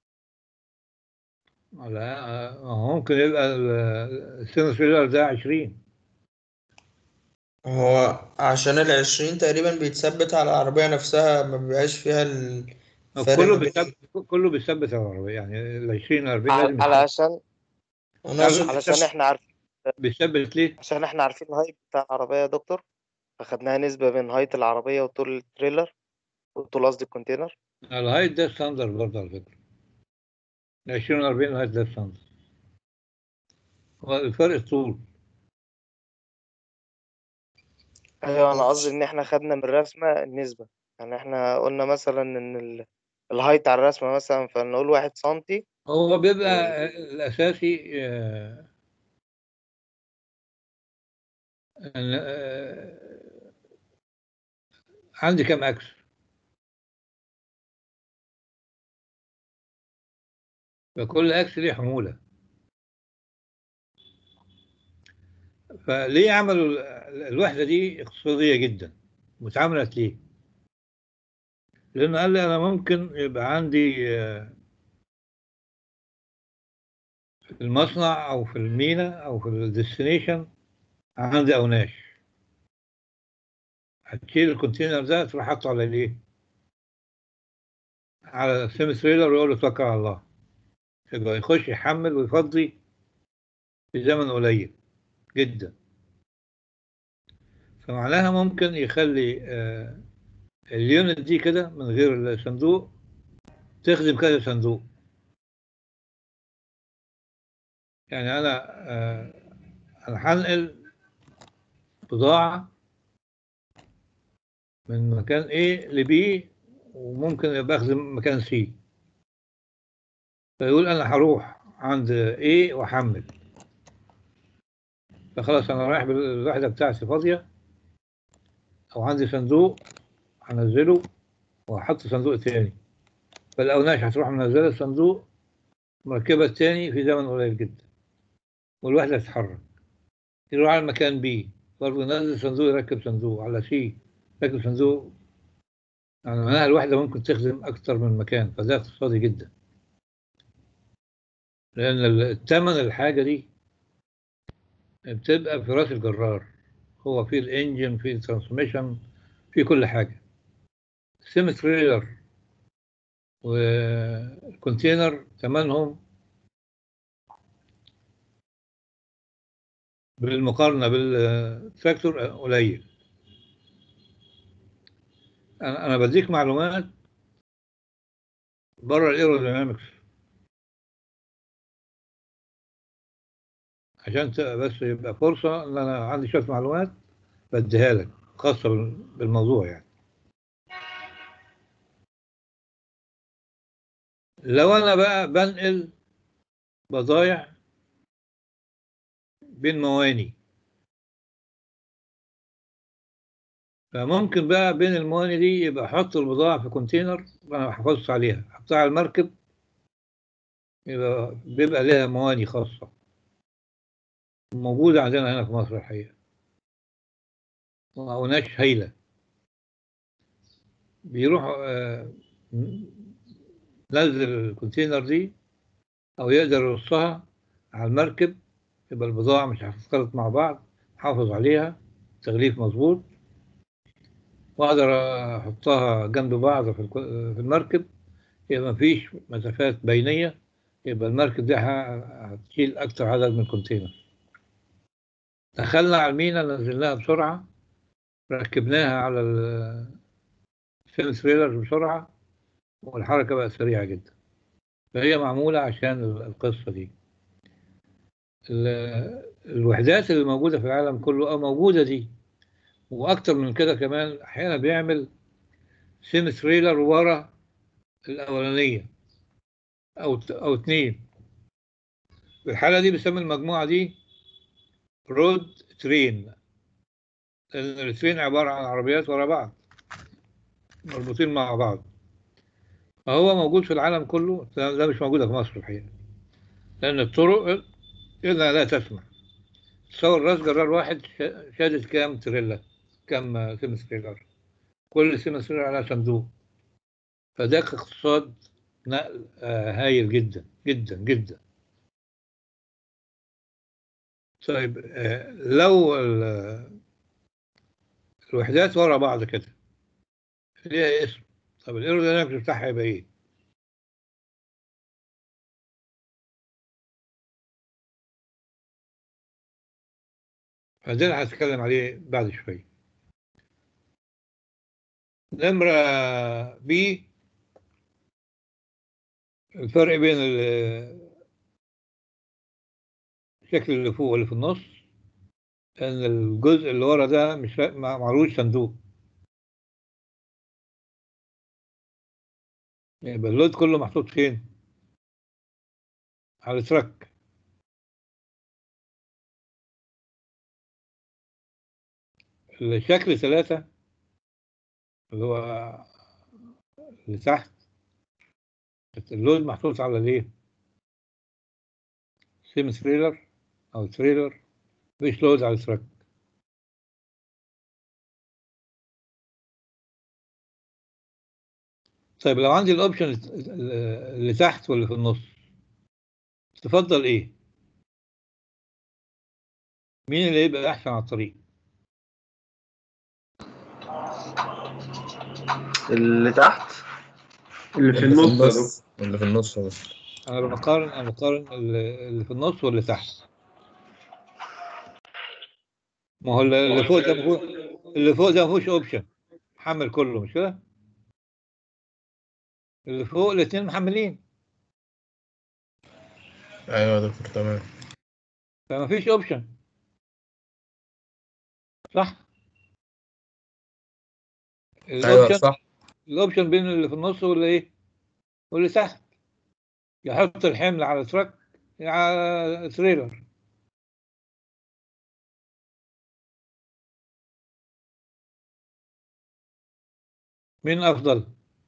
لا آه، هو ممكن يبقى السينوسيلر ده عشرين هو عشان العشرين تقريبا بيتثبت على العربية نفسها ما بيبقاش فيها الفرق كله ما بين بيثبت كله بيثبت على العربية يعني ال 20 40 لازم على- علشان أنا أقصد علشان احنا عارفين بيثبت ليه؟ عشان احنا عارفين الهايت بتاع العربية يا دكتور فخدناها نسبة بين هايت العربية وطول التريلر وطول قصدي الكونتينر الهايت ده ستاندر برضه على فكرة ال 20 و 40 الهايت ده ستاندر هو الفرق الطول ايوه انا قصدي ان احنا خدنا من الرسمة النسبة يعني احنا قلنا مثلا ان ال... الهايت على الرسمة مثلا فنقول واحد سنتي هو بيبقى الأساسي آه، إن، آه، عندي كم أكس فكل أكس ليه حمولة فليه عملوا ال- الوحدة دي اقتصادية جدا واتعملت ليه؟ لأنه قال لي أنا ممكن يبقى عندي آه، في المصنع أو في المينا أو في الديستنيشن عندي أوناش هتشيل الكونتينر ده تروح حاطه على الإيه؟ على السيمي تريلر ويقول له توكل على الله يبقى يخش يحمل ويفضي في زمن قليل جدا فمعناها ممكن يخلي آه، اليونت دي كده من غير الصندوق تخدم كذا صندوق يعني انا آه، انا هنقل بضاعة من مكان A ل B وممكن يبقى اخدم مكان C فيقول انا هروح عند A واحمل فخلاص انا رايح بالوحدة بتاعتي فاضية او عندي صندوق هنزله وهحط صندوق تاني فالاوناش هتروح منزله الصندوق مركبة التاني في زمن قليل جدا والوحدة تتحرك يروح على مكان بي برضه ينزل صندوق يركب صندوق على سي يركب صندوق يعني معناها الوحدة ممكن تخدم أكتر من مكان فده اقتصادي جدا لأن الثمن الحاجة دي بتبقى في راس الجرار هو في الانجن في الترانسميشن في كل حاجة السيم تريلر والكونتينر ثمنهم بالمقارنة بالتراكتور قليل أنا أنا بديك معلومات بره الايرودينامكس عشان ت- بس يبقى فرصة إن أنا عندي شوية معلومات بديها لك خاصة بال- بالموضوع يعني لو أنا بقى بنقل بضايع بين مواني فممكن بقى بين المواني دي يبقى أحط البضاعة في كونتينر وأنا ما حافظش عليها أحطها على المركب يبقى بيبقى لها مواني خاصة موجودة عندنا هنا في مصر الحقيقة وناش هايلة بيروح آه، نزل الكونتينر دي أو يقدر يرصها على المركب يبقى البضاعة مش هتختلط مع بعض حافظ عليها تغليف مظبوط وأقدر أحطها جنب بعض في الكو- في المركب يبقى مفيش مسافات بينية يبقى المركب دي ه- هتشيل أكتر عدد من الكونتينر دخلنا على المينا نزلناها بسرعة ركبناها على الفيلم تريلر بسرعة والحركة بقت سريعة جدا فهي معمولة عشان ال- القصة دي ال- الوحدات اللي موجودة في العالم كله اه موجودة دي وأكتر من كده كمان أحيانا بيعمل سيم تريلر ورا الأولانية أو أو اتنين في الحالة دي بيسمي المجموعة دي رود ترين لأن الترين عبارة عن عربيات ورا بعض مربوطين مع بعض فهو موجود في العالم كله ده ده مش موجودة في مصر الحقيقة لأن الطرق إذا لا تسمح تصور راس جرار واحد شا- شادد كام تريلا كام سيمس تريلر كل سيمس تريلر على صندوق فده اقتصاد نقل آه، هايل جدا جدا جدا طيب آه، لو ال- الوحدات ورا بعض كده ليها اسم طب الايرودينامكس بتاعها يبقى ايه؟ فده اللي هتكلم عليه بعد شوية نمرة بي الفرق بين ال- الشكل اللي فوق واللي في النص ان الجزء اللي ورا ده مش ما- معلوش صندوق يبقى اللود كله محطوط فين؟ على التراك الشكل ثلاثة اللي هو اللي تحت اللود محطوط على الايه؟ سيم تريلر او تريلر مفيش لود على التراك طيب لو عندي الاوبشن اللي تحت واللي في النص تفضل ايه؟ مين اللي يبقى احسن على الطريق؟ اللي تحت اللي في النص يا دكتور اللي في النص ده انا بقارن انا بقارن اللي اللي في النص واللي تحت ما هو اللي اللي فوق ده مفهوش اللي فوق ده مفهوش اوبشن حمل كله مش كده؟ اللي فوق الاثنين محملين ايوه يا دكتور تمام فما فيش اوبشن صح؟ ايوه الاوبشن صح الاوبشن بين اللي في النص واللي ايه؟ واللي تحت يحط الحمل على تراك على تريلر مين افضل؟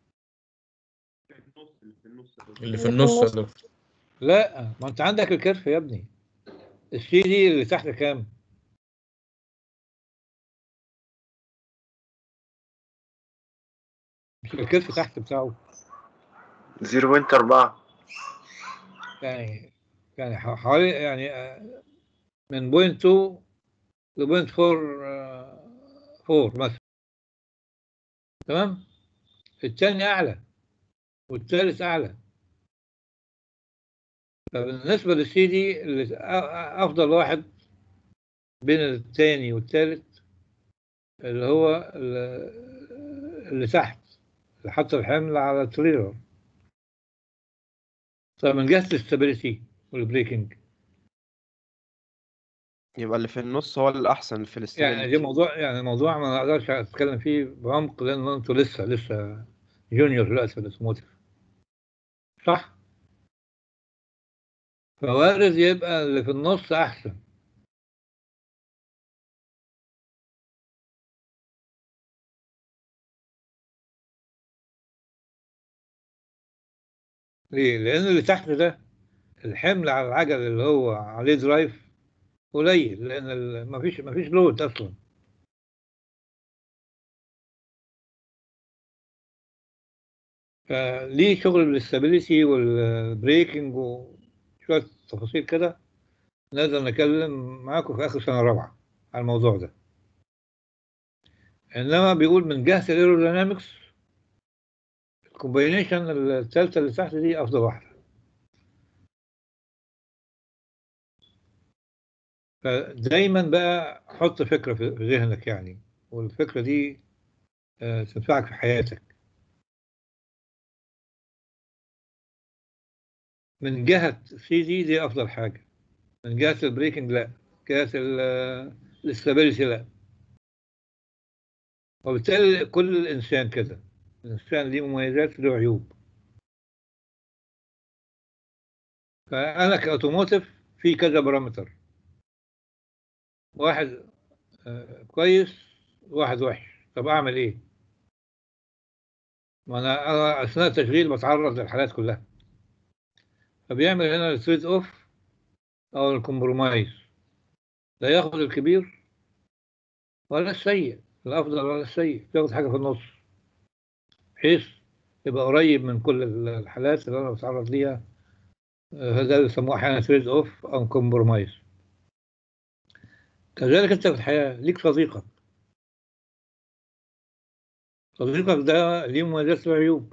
اللي في النص يا دكتور لا ما انت عندك الكرف يا ابني السي دي اللي تحت كام؟ مش الكرف تحت بتاعه 0.4 يعني يعني ح- حوالي يعني آه، من بوينت 2 لبوينت 4 4 مثلا تمام الثاني اعلى والثالث اعلى فبالنسبه للسي دي اللي أ- أ- افضل واحد بين الثاني والثالث اللي هو ال- اللي تحت اللي حط الحمل على التريلر طيب من جهه الاستابيليتي والبريكنج يبقى اللي في النص هو الأحسن في يعني الاستابيليتي دي موضوع يعني موضوع ما اقدرش اتكلم فيه بعمق لان انتوا لسه لسه جونيور دلوقتي في الاوتوموتيف صح؟ فوارد يبقى اللي في النص احسن ليه؟ لأن اللي تحت ده الحمل على العجل اللي هو عليه درايف قليل لأن ال- مفيش مفيش لود أصلا فليه شغل بالاستابيليتي والبريكنج وشوية تفاصيل كده نقدر نتكلم معاكم في آخر سنة رابعة على الموضوع ده إنما بيقول من جهة الايرودينامكس الكومبينيشن الثالثة اللي تحت دي أفضل واحدة فدايما بقى حط فكرة في في ذهنك يعني والفكرة دي آه، تنفعك في حياتك من جهة سي دي دي أفضل حاجة من جهة البريكنج لا جهة الاستابيليتي لا وبالتالي كل الإنسان كده الإنسان ليه مميزات له عيوب فأنا كأوتوموتيف في كذا بارامتر واحد آه، كويس واحد وحش طب أعمل إيه؟ ما أنا أنا أثناء التشغيل بتعرض للحالات كلها فبيعمل هنا التريد أوف أو الكومبرومايز لا ياخد الكبير ولا السيء الأفضل ولا السيء ياخد حاجة في النص بحيث يبقى قريب من كل الحالات اللي أنا بتعرض ليها آه، هذا اللي يسموه أحيانا تريد أوف أو كومبرومايز كذلك أنت في الحياة ليك صديقك صديقك ده ليه مميزات وعيوب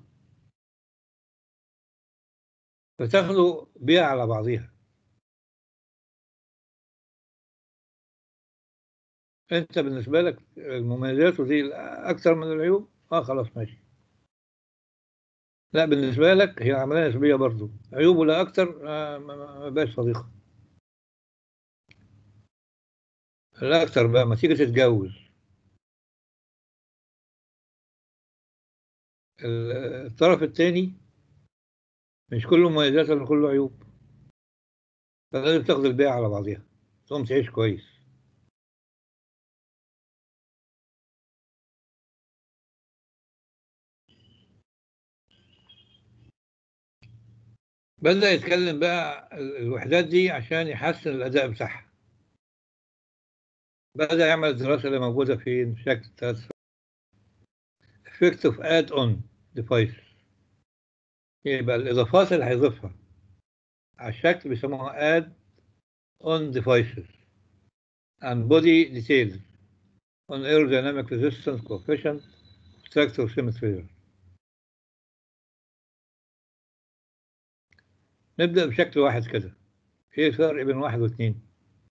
فتاخدوا بيع على بعضيها انت بالنسبه لك المميزات ودي اكتر من العيوب اه خلاص ماشي لا بالنسبه لك هي عمليه نسبيه برضو عيوبه لا اكتر آه ما- ما ما بقاش صديقه لا اكتر بقى ما تيجي تتجوز ال- الطرف الثاني مش كله مميزات ولا كله عيوب فلازم تاخد البيع على بعضيها تقوم تعيش كويس بدأ يتكلم بقى ال- الوحدات دي عشان يحسن الأداء بتاعها بدأ يعمل الدراسة اللي موجودة في بشكل ثلاث effect of add-on device يبقى الإضافات اللي هيضيفها على الشكل بيسموها add on devices and body details on aerodynamic resistance coefficient structure symmetry نبدأ بشكل واحد كده ايه الفرق بين واحد واثنين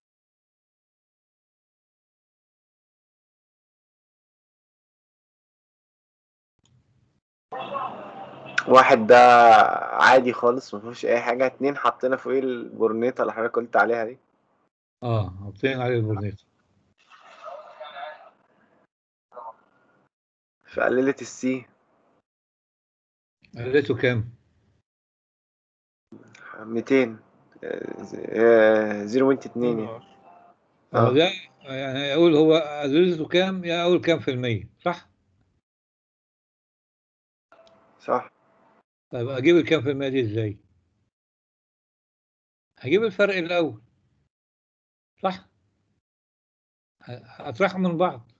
واحد ده عادي خالص ما فيهوش اي حاجه اتنين حطينا فوقيه البورنيطه اللي حضرتك قلت عليها دي اه حاطين عليه البورنيطة فقللت السي قلته كام 200 0.2 يعني اه اه ده يعني اقول هو قلته كام يا اقول كام في المية صح صح طيب اجيب الكام في المية دي ازاي هجيب الفرق الاول صح ه- هطرحهم من بعض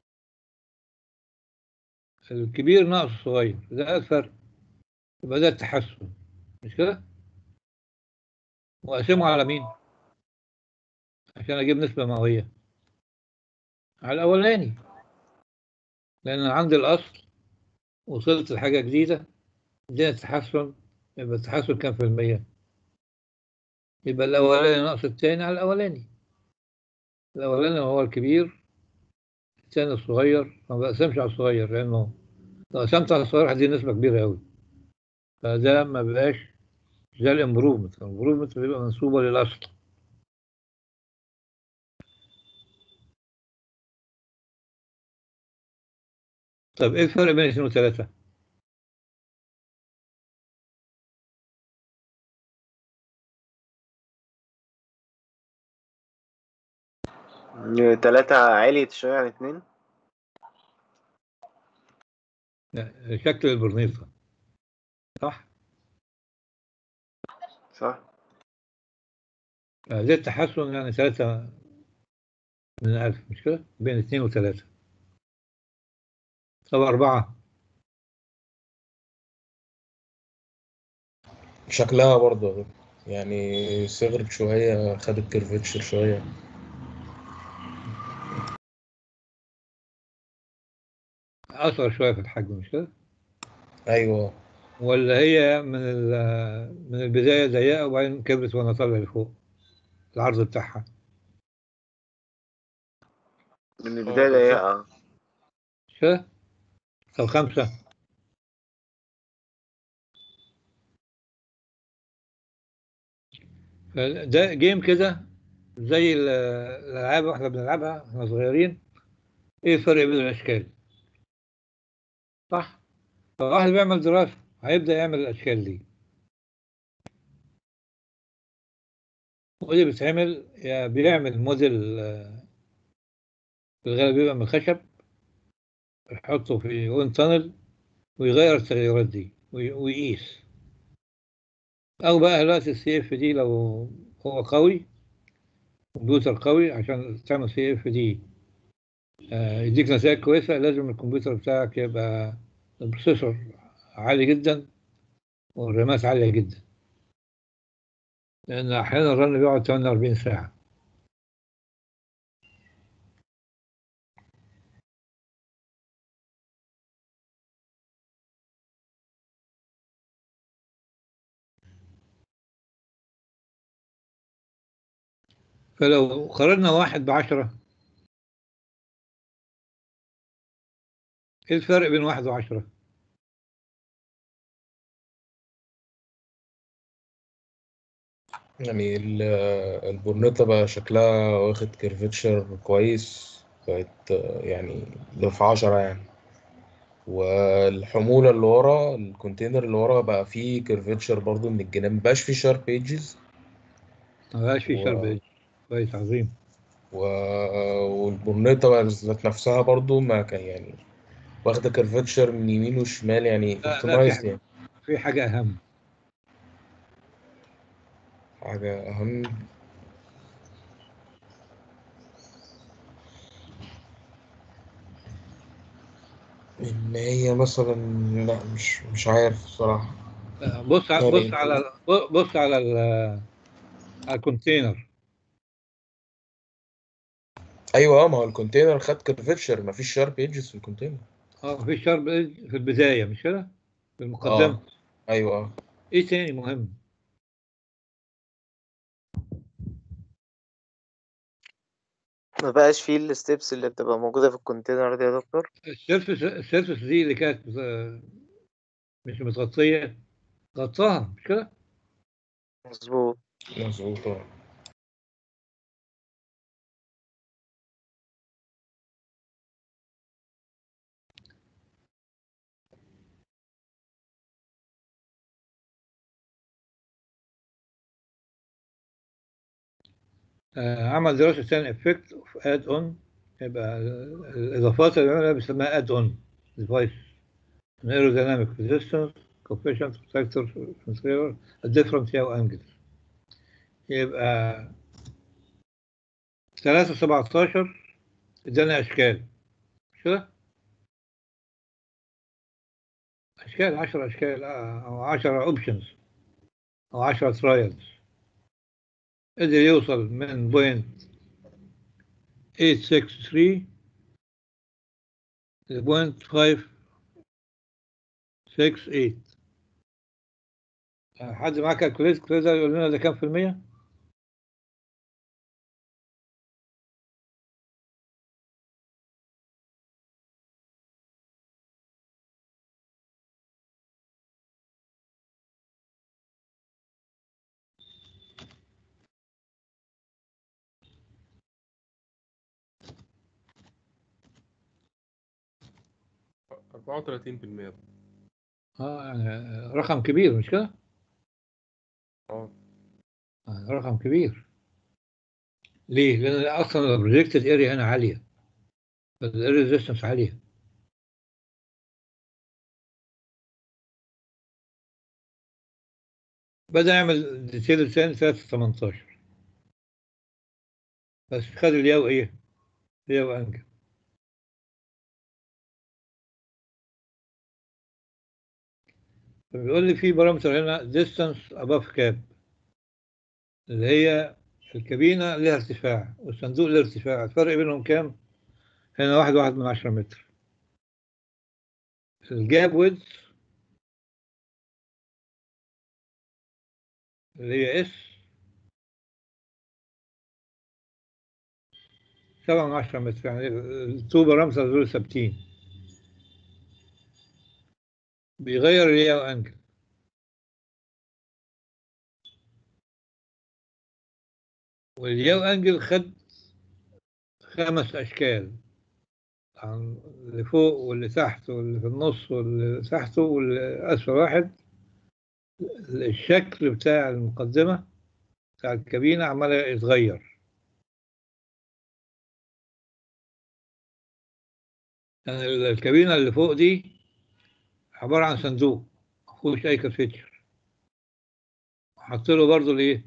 الكبير ناقص الصغير ده الفرق يبقى ده التحسن مش كده واقسمه على مين عشان اجيب نسبة مئوية على الاولاني لان عندي الاصل وصلت لحاجة جديدة دي التحسن يبقى التحسن كام في المية يبقى الاولاني ناقص التاني على الاولاني الاولاني هو الكبير الثاني الصغير ما بقسمش على الصغير لانه لو قسمت على الصغير هدي نسبة كبيرة قوي فده ما بقاش زي الامبروفمنت الامبروفمنت بيبقى منسوبة للاصل طيب ايه الفرق بين اثنين وثلاثة؟ تلاتة عالية شوية عن اتنين لا، شكل البرنيطة صح؟ صح آه، زي التحسن يعني ثلاثة من ألف مش كده؟ بين اثنين وثلاثة طب أربعة شكلها برضه يعني صغرت شوية خدت كيرفتشر شوية أصغر شوية في الحجم مش كده؟ أيوه ولا هي من ال- من البداية ضيقة وبعدين كبرت وأنا طالع لفوق العرض بتاعها من البداية ضيقة مش كده؟ طب خمسة فده جيم كده زي ال- الألعاب واحنا بنلعبها واحنا صغيرين إيه الفرق بين الأشكال؟ صح؟ فواحد بيعمل دراسة هيبدأ يعمل الأشكال دي ودي بتعمل يا بيعمل موديل آه، في الغالب بيبقى من الخشب يحطه في وين تانل ويغير التغيرات دي وي- ويقيس أو بقى دلوقتي السي اف دي لو هو قوي كمبيوتر قوي عشان تعمل سي اف دي يديك نتائج كويسة لازم الكمبيوتر بتاعك يبقى البروسيسور عالي جدا والرامات عالية جدا لأن أحيانا الرن بيقعد 48 ساعة فلو قارنا واحد بعشرة ايه الفرق بين واحد وعشرة؟ يعني ال- البورنيتا بقى شكلها واخد كيرفتشر كويس بقت يعني ضعف عشرة يعني والحمولة اللي ورا الكونتينر اللي ورا بقى فيه كيرفتشر برضو من الجناب مبقاش فيه شارب ايدجز ما بقاش في و- شرب إيدج. كويس عظيم و... والبورنيتا بقى ذات نفسها برضو ما كان يعني واخدة كيرفتشر من يمين وشمال يعني لا لا في اوبتمايزد حاجة يعني في حاجة أهم حاجة أهم إن هي مثلا لا مش مش عارف بصراحة آه، بص ع- يعني بص على بص على ال- على الكونتينر أيوة ما هو الكونتينر خد كيرفتشر مفيش شارب ايدجز في الكونتينر اه في شرب إيدج في البداية مش كده؟ في المقدمة اه أيوة اه ايه تاني مهم؟ ما بقاش فيه الستبس اللي بتبقى موجودة في الكونتينر دي يا دكتور السيرفس السيرفس دي اللي كانت آه، مش متغطية غطاها مش كده؟ مظبوط مظبوط اه آه، عمل دراسة ثانية افكت اوف اد اون يبقى الاضافات اللي بيعملها بيسميها اد اون ديفايس aerodynamic resistance coefficient factor consider a different yaw angles يبقى 3 17 ادانا اشكال مش كده؟ اشكال 10 اشكال آه، او 10 اوبشنز او 10 ترايلز قدر يوصل من بوينت 863 لبوينت 568 آه، حد معاه كالكوليتر يقدر يقول لنا ده كام في المية؟ 34% اه يعني رقم كبير مش كده؟ اه آه، رقم كبير ليه؟ لأن أصلا البروجيكتد اريا هنا عالية الاريا ريزيستنس عالية بدأ يعمل ديتيل ثاني سنة 18 بس خد الياو ايه؟ الياو انجل فبيقول لي في بارامتر هنا distance above cap اللي هي الكابينة لها ارتفاع والصندوق له ارتفاع الفرق بينهم كام؟ هنا واحد واحد من عشرة متر الجاب ويدز اللي هي اس سبعة من عشرة متر يعني التو بارامتر دول ثابتين بيغير الياو انجل والياو انجل خد خمس اشكال عن اللي فوق واللي تحت واللي في النص واللي تحته واللي اسفل واحد الشكل بتاع المقدمة بتاع الكابينة عمال يتغير يعني الكابينة اللي فوق دي عبارة عن صندوق مفيهوش أي كرفيتشر حط له برضه الإيه؟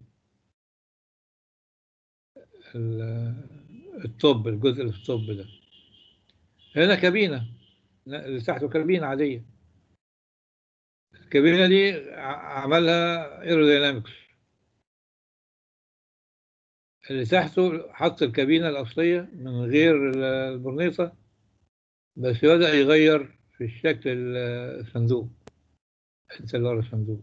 ال- التوب الجزء اللي في التوب ده هنا كابينة اللي تحته كابينة عادية الكابينة دي ع- عملها ايرودينامكس اللي تحته حط الكابينة الأصلية من غير ال- البرنيطة بس بدأ يغير في الشكل ال- الصندوق الحتة اللي ورا الصندوق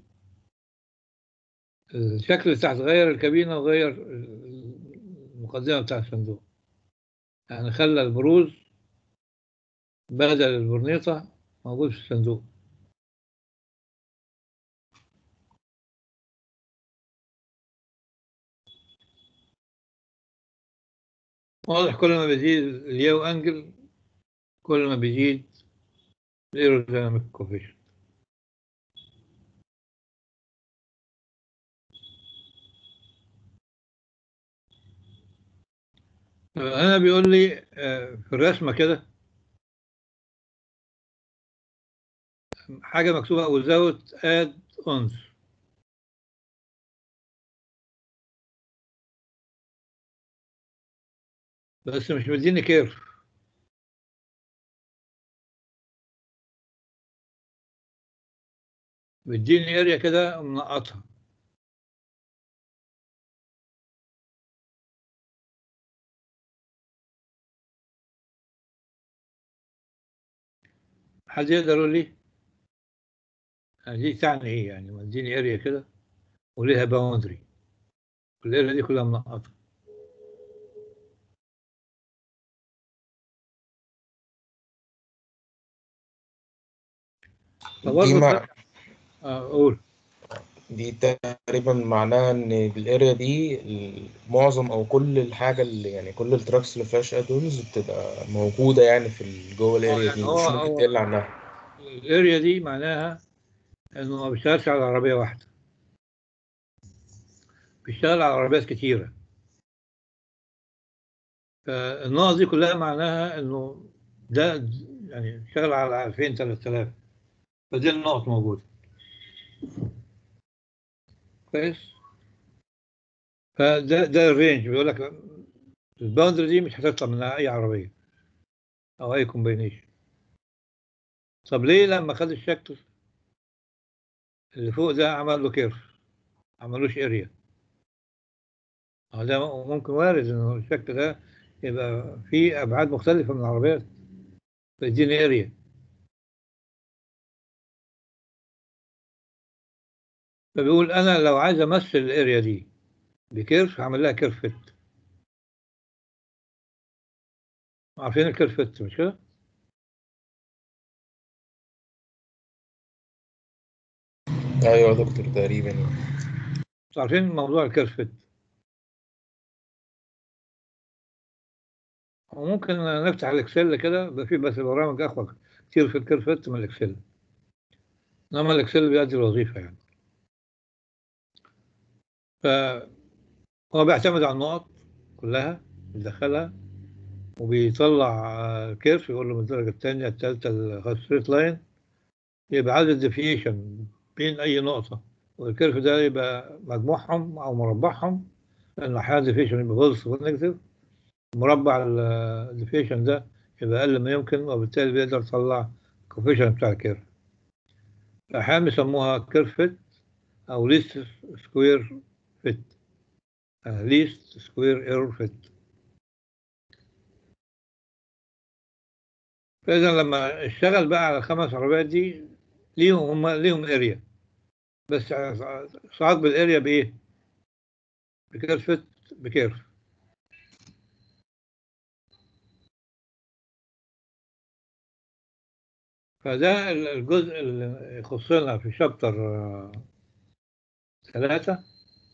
الشكل اللي تحت غير الكابينة وغير المقدمة بتاع الصندوق يعني خلى البروز بدل البرنيطة موجود في الصندوق واضح كل ما بيزيد الياو انجل كل ما بيزيد الايروديناميك كوفيشن انا بيقول لي آه، في الرسمه كده حاجه مكتوبه without add ons بس مش مديني كيرف بيديني اريا كده منقطها حد يقدر يقول لي يعني دي تعني ايه يعني مديني اريا كده وليها باوندري والاريا دي كلها منقطه دي فبرضه مع... آه، قول دي تقريبا معناها ان الاريا دي ال- معظم او كل الحاجه اللي يعني كل التراكس اللي فيهاش ادونز بتبقى موجوده يعني في ال- جوه الاريا يعني دي هو مش ممكن هو تقل عنها الاريا دي معناها انه ما بيشتغلش على عربيه واحده بيشتغل على عربيات كتيره فالنقط دي كلها معناها انه ده يعني شغال على 2000 3000 فدي النقط موجوده كويس فده ده الرينج بيقول لك الباوندري دي مش هتطلع منها اي عربيه او اي كومبينيشن طب ليه لما خد الشكل اللي فوق ده عمل له كيرف عملوش اريا اه ده ممكن وارد انه الشكل ده يبقى فيه ابعاد مختلفه من العربيات فيديني اريا فبيقول انا لو عايز امثل الاريا دي بكيرف هعمل لها كيرف فيت عارفين الكيرف فيت مش كده؟ ايوه يا دكتور تقريبا يعني مش عارفين موضوع الكيرف فيت وممكن نفتح الاكسل كده يبقى في بس برامج اخوة كتير في الكيرفت من الاكسل انما الاكسل بيأدي الوظيفه يعني فهو بيعتمد على النقط كلها بيدخلها وبيطلع آه، كيرف يقول له من الدرجه الثانيه الثالثه الستريت لاين يبقى عدد الديفيشن بين اي نقطه والكيرف ده يبقى مجموعهم او مربعهم لان احيانا الديفيشن يبقى بوزيتيف ونيجاتيف مربع الديفيشن ده يبقى اقل ما يمكن وبالتالي بيقدر يطلع الكوفيشن بتاع الكيرف احيانا بيسموها كيرف فيت او ليست سكوير فيت ليست سكوير ايرور فيت فاذا لما اشتغل بقى على الخمس عربيات دي ليهم هم ليهم اريا بس صعد بالاريا بايه؟ بكيرف فيت بكيرف فده الجزء اللي يخصنا في شابتر ثلاثة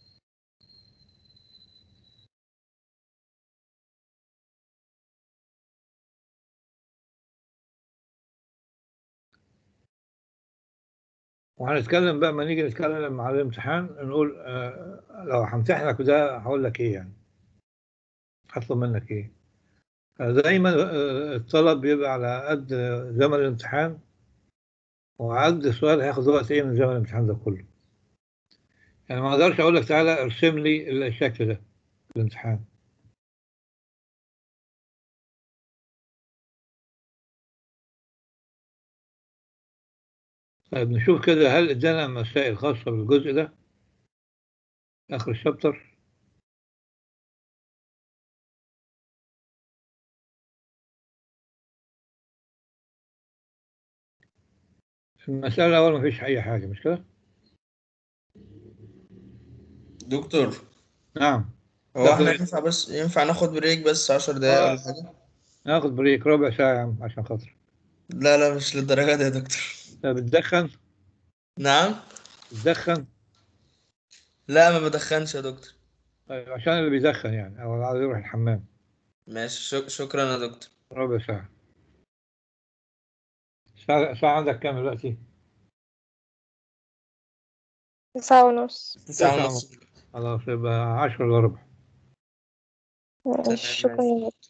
وهنتكلم بقى ما نيجي نتكلم على الامتحان نقول آه، لو همتحنك ده هقول لك ايه يعني هطلب منك ايه آه، دايما آه، الطلب بيبقى على قد زمن الامتحان وعلى قد السؤال هياخد وقت ايه من زمن الامتحان ده كله يعني ما اقدرش اقول لك تعالى ارسم لي الشكل ده في الامتحان طيب نشوف كده هل ادانا مسائل خاصة بالجزء ده آخر الشابتر في المسألة الأول مفيش أي حاجة مش كده؟ دكتور نعم هو لا، احنا بريك. ينفع بس ينفع ناخد بريك بس عشر دقايق آه. ولا حاجة ناخد بريك ربع ساعة يا عم عشان خاطر لا لا مش للدرجة دي يا دكتور لا بتدخن نعم بتدخن لا ما بدخنش يا دكتور طيب عشان اللي بيدخن يعني أو اللي عايز يروح الحمام ماشي شك... شكرا يا دكتور ربع ساعة الساعة الساعة عندك كام دلوقتي؟ ساعة ونص تسعة تسعة ونص خلاص يبقى عشرة إلا ربع ماشي شكرا يا دكتور